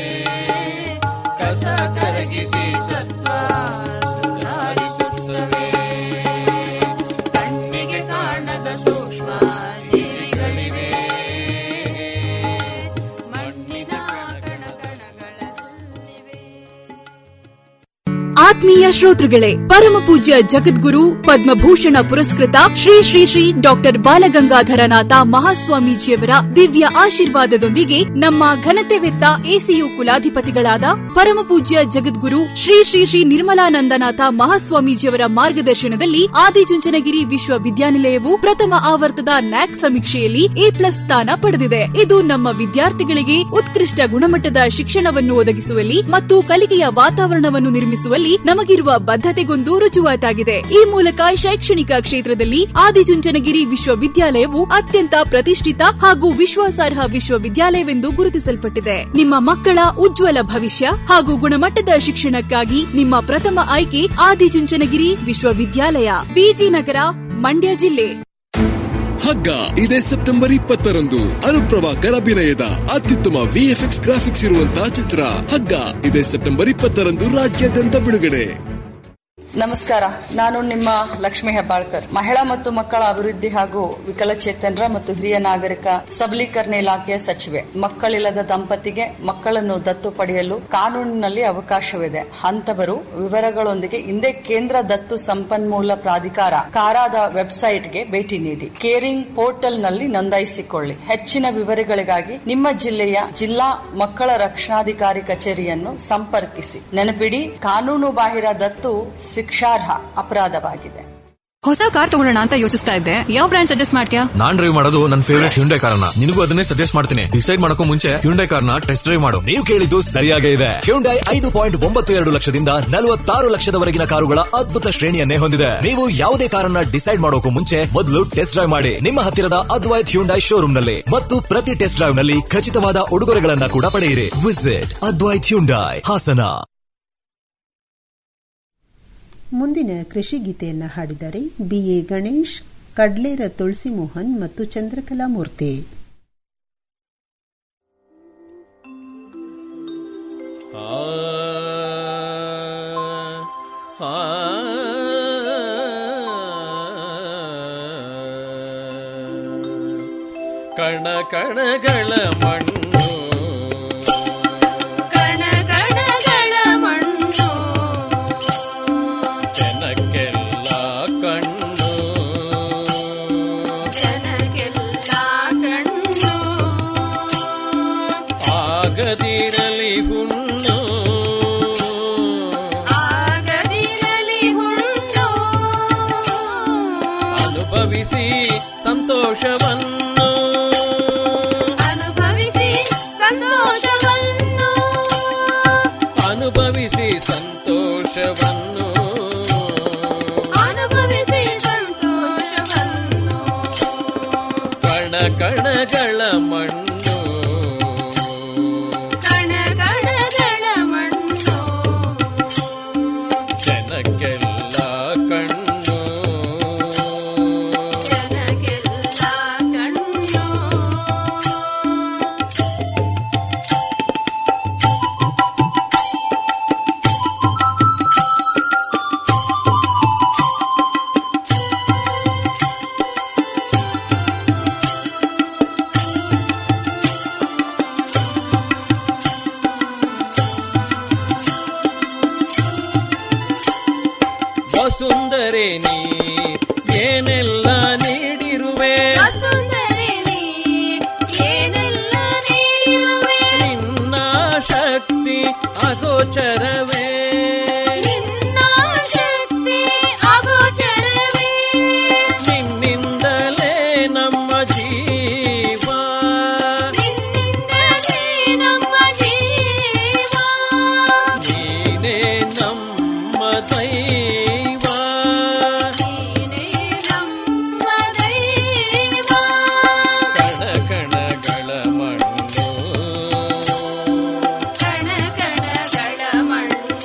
ಕಸ ಕರಗಿಸಿ ಸತ್ವ ಸುಧಾರಿಸುತ್ತವೆ ಕಣ್ಣಿಗೆ ಕಾಣದ ಸೂಕ್ಷ್ಮ ಜೀವಿಗಳಿವೆ ಮಣ್ಣಿನ ಕಣಕಣಗಳಲ್ಲಿವೆ ಆತ್ಮೀಯ ಶ್ರೋತೃಗಳೇ ಪರಮ ಪೂಜ್ಯ ಜಗದ್ಗುರು ಪದ್ಮಭೂಷಣ ಪುರಸ್ಕೃತ ಶ್ರೀ ಶ್ರೀ ಶ್ರೀ ಡಾಕ್ಟರ್ ಬಾಲಗಂಗಾಧರನಾಥ ಮಹಾಸ್ವಾಮೀಜಿಯವರ ದಿವ್ಯ ಆಶೀರ್ವಾದದೊಂದಿಗೆ ನಮ್ಮ ಘನತೆವೆತ್ತ ಎಸಿಯು ಕುಲಾಧಿಪತಿಗಳಾದ ಪರಮ ಪೂಜ್ಯ ಜಗದ್ಗುರು ಶ್ರೀ ಶ್ರೀ ಶ್ರೀ ನಿರ್ಮಲಾನಂದನಾಥ ಮಹಾಸ್ವಾಮೀಜಿಯವರ ಮಾರ್ಗದರ್ಶನದಲ್ಲಿ ಆದಿಚುಂಚನಗಿರಿ ವಿಶ್ವವಿದ್ಯಾನಿಲಯವು ಪ್ರಥಮ ಆವರ್ತದ ನ್ಯಾಕ್ ಸಮೀಕ್ಷೆಯಲ್ಲಿ ಎ ಪ್ಲಸ್ ಸ್ಥಾನ ಪಡೆದಿದೆ ಇದು ನಮ್ಮ ವಿದ್ಯಾರ್ಥಿಗಳಿಗೆ ಉತ್ಕೃಷ್ಟ ಗುಣಮಟ್ಟದ ಶಿಕ್ಷಣವನ್ನು ಒದಗಿಸುವಲ್ಲಿ ಮತ್ತು ಕಲಿಕೆಯ ವಾತಾವರಣವನ್ನು ನಿರ್ಮಿಸುವಲ್ಲಿ ನಮಗಿರುವ ಬದ್ಧತೆಗೊಂದು ರುಜುವಾತಾಗಿದೆ ಈ ಮೂಲಕ ಶೈಕ್ಷಣಿಕ ಕ್ಷೇತ್ರದಲ್ಲಿ ಆದಿಚುಂಚನಗಿರಿ ವಿಶ್ವವಿದ್ಯಾಲಯವು ಅತ್ಯಂತ ಪ್ರತಿಷ್ಠಿತ ಹಾಗೂ ವಿಶ್ವಾಸಾರ್ಹ ವಿಶ್ವವಿದ್ಯಾಲಯವೆಂದು ಗುರುತಿಸಲ್ಪಟ್ಟಿದೆ ನಿಮ್ಮ ಮಕ್ಕಳ ಉಜ್ವಲ ಭವಿಷ್ಯ ಹಾಗೂ ಗುಣಮಟ್ಟದ ಶಿಕ್ಷಣಕ್ಕಾಗಿ ನಿಮ್ಮ ಪ್ರಥಮ ಆಯ್ಕೆ ಆದಿಚುಂಚನಗಿರಿ ವಿಶ್ವವಿದ್ಯಾಲಯ ಬಿಜಿ ನಗರ ಮಂಡ್ಯ ಜಿಲ್ಲೆ ಹಗ್ಗ ಇದೇ ಸೆಪ್ಟೆಂಬರ್ ಇಪ್ಪತ್ತರಂದು ಅನುಪ್ರಭಾಕರ್ ಅಭಿನಯದ ಅತ್ಯುತ್ತಮ ವಿಎಫ್ಎಕ್ಸ್ ಗ್ರಾಫಿಕ್ಸ್ ಇರುವಂತಹ ಚಿತ್ರ ಹಗ್ಗ ಇದೇ ಸೆಪ್ಟೆಂಬರ್ ಇಪ್ಪತ್ತರಂದು ರಾಜ್ಯಾದ್ಯಂತ ಬಿಡುಗಡೆ ನಮಸ್ಕಾರ ನಾನು ನಿಮ್ಮ ಲಕ್ಷ್ಮಿ ಹೆಬ್ಬಾಳ್ಕರ್ ಮಹಿಳಾ ಮತ್ತು ಮಕ್ಕಳ ಅಭಿವೃದ್ಧಿ ಹಾಗೂ ವಿಕಲಚೇತನರ ಮತ್ತು ಹಿರಿಯ ನಾಗರಿಕ ಸಬಲೀಕರಣ ಇಲಾಖೆಯ ಸಚಿವೆ ಮಕ್ಕಳಿಲ್ಲದ ದಂಪತಿಗೆ ಮಕ್ಕಳನ್ನು ದತ್ತು ಪಡೆಯಲು ಕಾನೂನಿನಲ್ಲಿ ಅವಕಾಶವಿದೆ ಅಂತವರು ವಿವರಗಳೊಂದಿಗೆ ಹಿಂದೆ ಕೇಂದ್ರ ದತ್ತು ಸಂಪನ್ಮೂಲ ಪ್ರಾಧಿಕಾರ ಕಾರಾದ ವೆಬ್ಸೈಟ್ಗೆ ಭೇಟಿ ನೀಡಿ ಕೇರಿಂಗ್ ಪೋರ್ಟಲ್ನಲ್ಲಿ ನೋಂದಾಯಿಸಿಕೊಳ್ಳಿ ಹೆಚ್ಚಿನ ವಿವರಗಳಿಗಾಗಿ ನಿಮ್ಮ ಜಿಲ್ಲೆಯ ಜಿಲ್ಲಾ ಮಕ್ಕಳ ರಕ್ಷಣಾಧಿಕಾರಿ ಕಚೇರಿಯನ್ನು ಸಂಪರ್ಕಿಸಿ ನೆನಪಿಡಿ ಕಾನೂನು ಬಾಹಿರ ದತ್ತು ಶಿಕ್ಷಾರ್ಹ ಅಪರಾಧವಾಗಿದೆ ಹೊಸ ಕಾರ್ ತಗೊಳ್ಳೋಣ ಅಂತ ಯೋಚಿಸ್ತಾ ಇದ್ದೆ ಯಾವ ಬ್ರ್ಯಾಂಡ್ ಸಜೆಸ್ಟ್ ಮಾಡ್ತೀಯಾ ನಾನ್ ಡ್ರೈವ್ ಮಾಡೋದು ನನ್ನ ಫೇವರೇಟ್ ಹ್ಯುಂಡೈ ಕಾರ್ನ ನಿನಗೂ ಅದನ್ನೇ ಸಜೆಸ್ಟ್ ಮಾಡ್ತೀನಿ ಡಿಸೈಡ್ ಮಾಡಕ್ಕೂ ಮುಂಚೆ ಹ್ಯುಂಡೈ ಕಾರ್ನ ಟೆಸ್ಟ್ ಡ್ರೈವ್ ಮಾಡು ನೀವು ಕೇಳಿದ್ದು ಸರಿಯಾಗೇ ಇದೆ ಹ್ಯುಂಡೈ ಐದು ಪಾಯಿಂಟ್ ಒಂಬತ್ತು ಎರಡು ಲಕ್ಷದಿಂದ ನಲವತ್ತಾರು ಲಕ್ಷದವರೆಗಿನ ಕಾರುಗಳ ಅದ್ಭುತ ಶ್ರೇಣಿಯನ್ನೇ ಹೊಂದಿದೆ ನೀವು ಯಾವುದೇ ಕಾರನ್ನ ಡಿಸೈಡ್ ಮಾಡೋಕು ಮುಂಚೆ ಮೊದಲು ಟೆಸ್ಟ್ ಡ್ರೈವ್ ಮಾಡಿ ನಿಮ್ಮ ಹತ್ತಿರದ ಅದ್ವೈತ್ ಹ್ಯುಂಡೈ ಶೋರೂಮ್ ನಲ್ಲಿ ಮತ್ತು ಪ್ರತಿ ಟೆಸ್ಟ್ ಡ್ರೈವ್ ನಲ್ಲಿ ಖಚಿತವಾದ ಉಡುಗೊರೆಗಳನ್ನ ಕೂಡ ಪಡೆಯಿರಿ ವಿಸಿಟ್ ಅದ್ವೈತ್ ಹ್ಯುಂಡೈ ಹಾಸನ ಮುಂದಿನ ಕೃಷಿ ಗೀತೆಯನ್ನು ಹಾಡಿದ್ದಾರೆ ಬಿಎ ಗಣೇಶ್ ಕಡ್ಲೇರ ತುಳಸಿ ಮೋಹನ್ ಮತ್ತು ಚಂದ್ರಕಲಾ ಮೂರ್ತಿ ಕಣ ಕಣಗಳ ಮಣ್ಣು ಕಣ ಕಣಗಳ ಮಣ್ಣು ಜನಕ್ಕೆಲ್ಲ ಕಣ್ಣು ಜನಗೆಲ್ಲ ಕಣ್ಣು ಆಗದಿರಲಿ ಹುಣ್ಣು ಆಗದಿರಲಿ ಹುಣ್ಣು ಅನುಭವಿಸಿ ಸಂತೋಷವನ್ನು ಅನುಭವಿಸಿ ಸಂತೋಷವನ್ನು ಅನುಭವಿಸಿ ಸಂತೋಷವನ್ನು ಅನುಭವಿಸಿ ಸಂತೋಷವನ್ನು ಕಣ ಕಣಗಳ ಮಣ್ಣು ಕಣ ಕಣಗಳ ಮಣ್ಣು ಜನಕ್ಕೆಲ್ಲ ಕಣ್ಣು ಜನಗೆಲ್ಲ ಕಣ್ಣು ವಸುಂಧರೆ ನೀ ಏನೆಲ್ಲ ನೀಡಿರುವೆ ವಸುಂಧರೆ ನೀ ಏನೆಲ್ಲ ನೀಡಿರುವೆ ನಿನ್ನ ಶಕ್ತಿ ಅಗೋಚರವೇ ನಿನ್ನ ಶಕ್ತಿ ಅಗೋಚರವೇ ನಿನ್ನಿಂದಲೇ ನಮ್ಮ ಜೀವ ನಿನ್ನಿಂದಲೇ ನಮ್ಮ ಜೀವ ನೀನೇ ನಮ್ಮ ದೈವ ನೀನೇ ನಮ್ಮ ದೈವ ಕಣ ಕಣಗಳ ಮಣ್ಣು ಕಣ ಕಣಗಳ ಮಣ್ಣು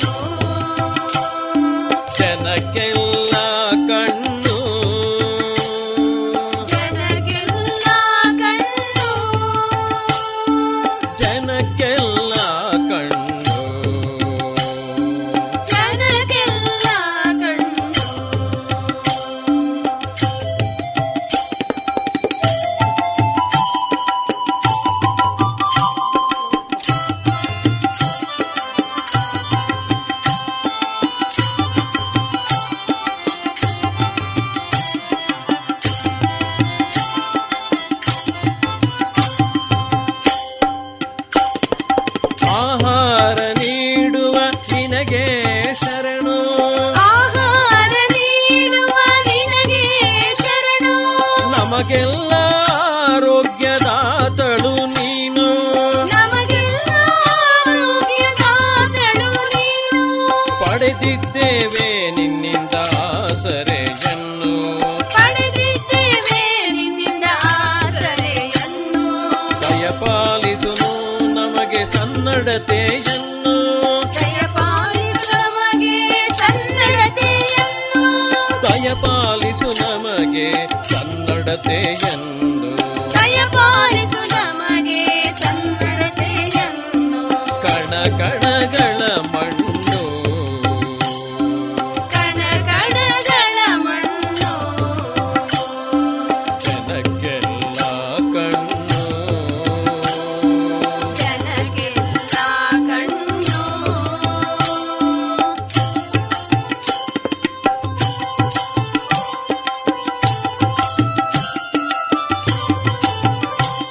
ಪಡೆದಿದ್ದೇವೆ ನಿನ್ನಿಂದ ಆಸರೆಯನ್ನು ಪಡೆದಿದ್ದೇವೆ ನಿನ್ನಿಂದ ಆಸರೆಯನ್ನು ದಯಪಾಲಿಸುನು ನಮಗೆ ಸನ್ನಡತೆಯನ್ನು ದಯಪಾಲಿಸು ನಮಗೆ ಕನ್ನಡತೆಯನ್ನು ದಯಪಾಲಿಸು ನಮಗೆ ಕನ್ನಡತೆಯನ್ನು ದಯಪಾಲಿಸು ನಮಗೆ ಕನ್ನಡತೆಯನ್ನು ಕಣ ಕಣ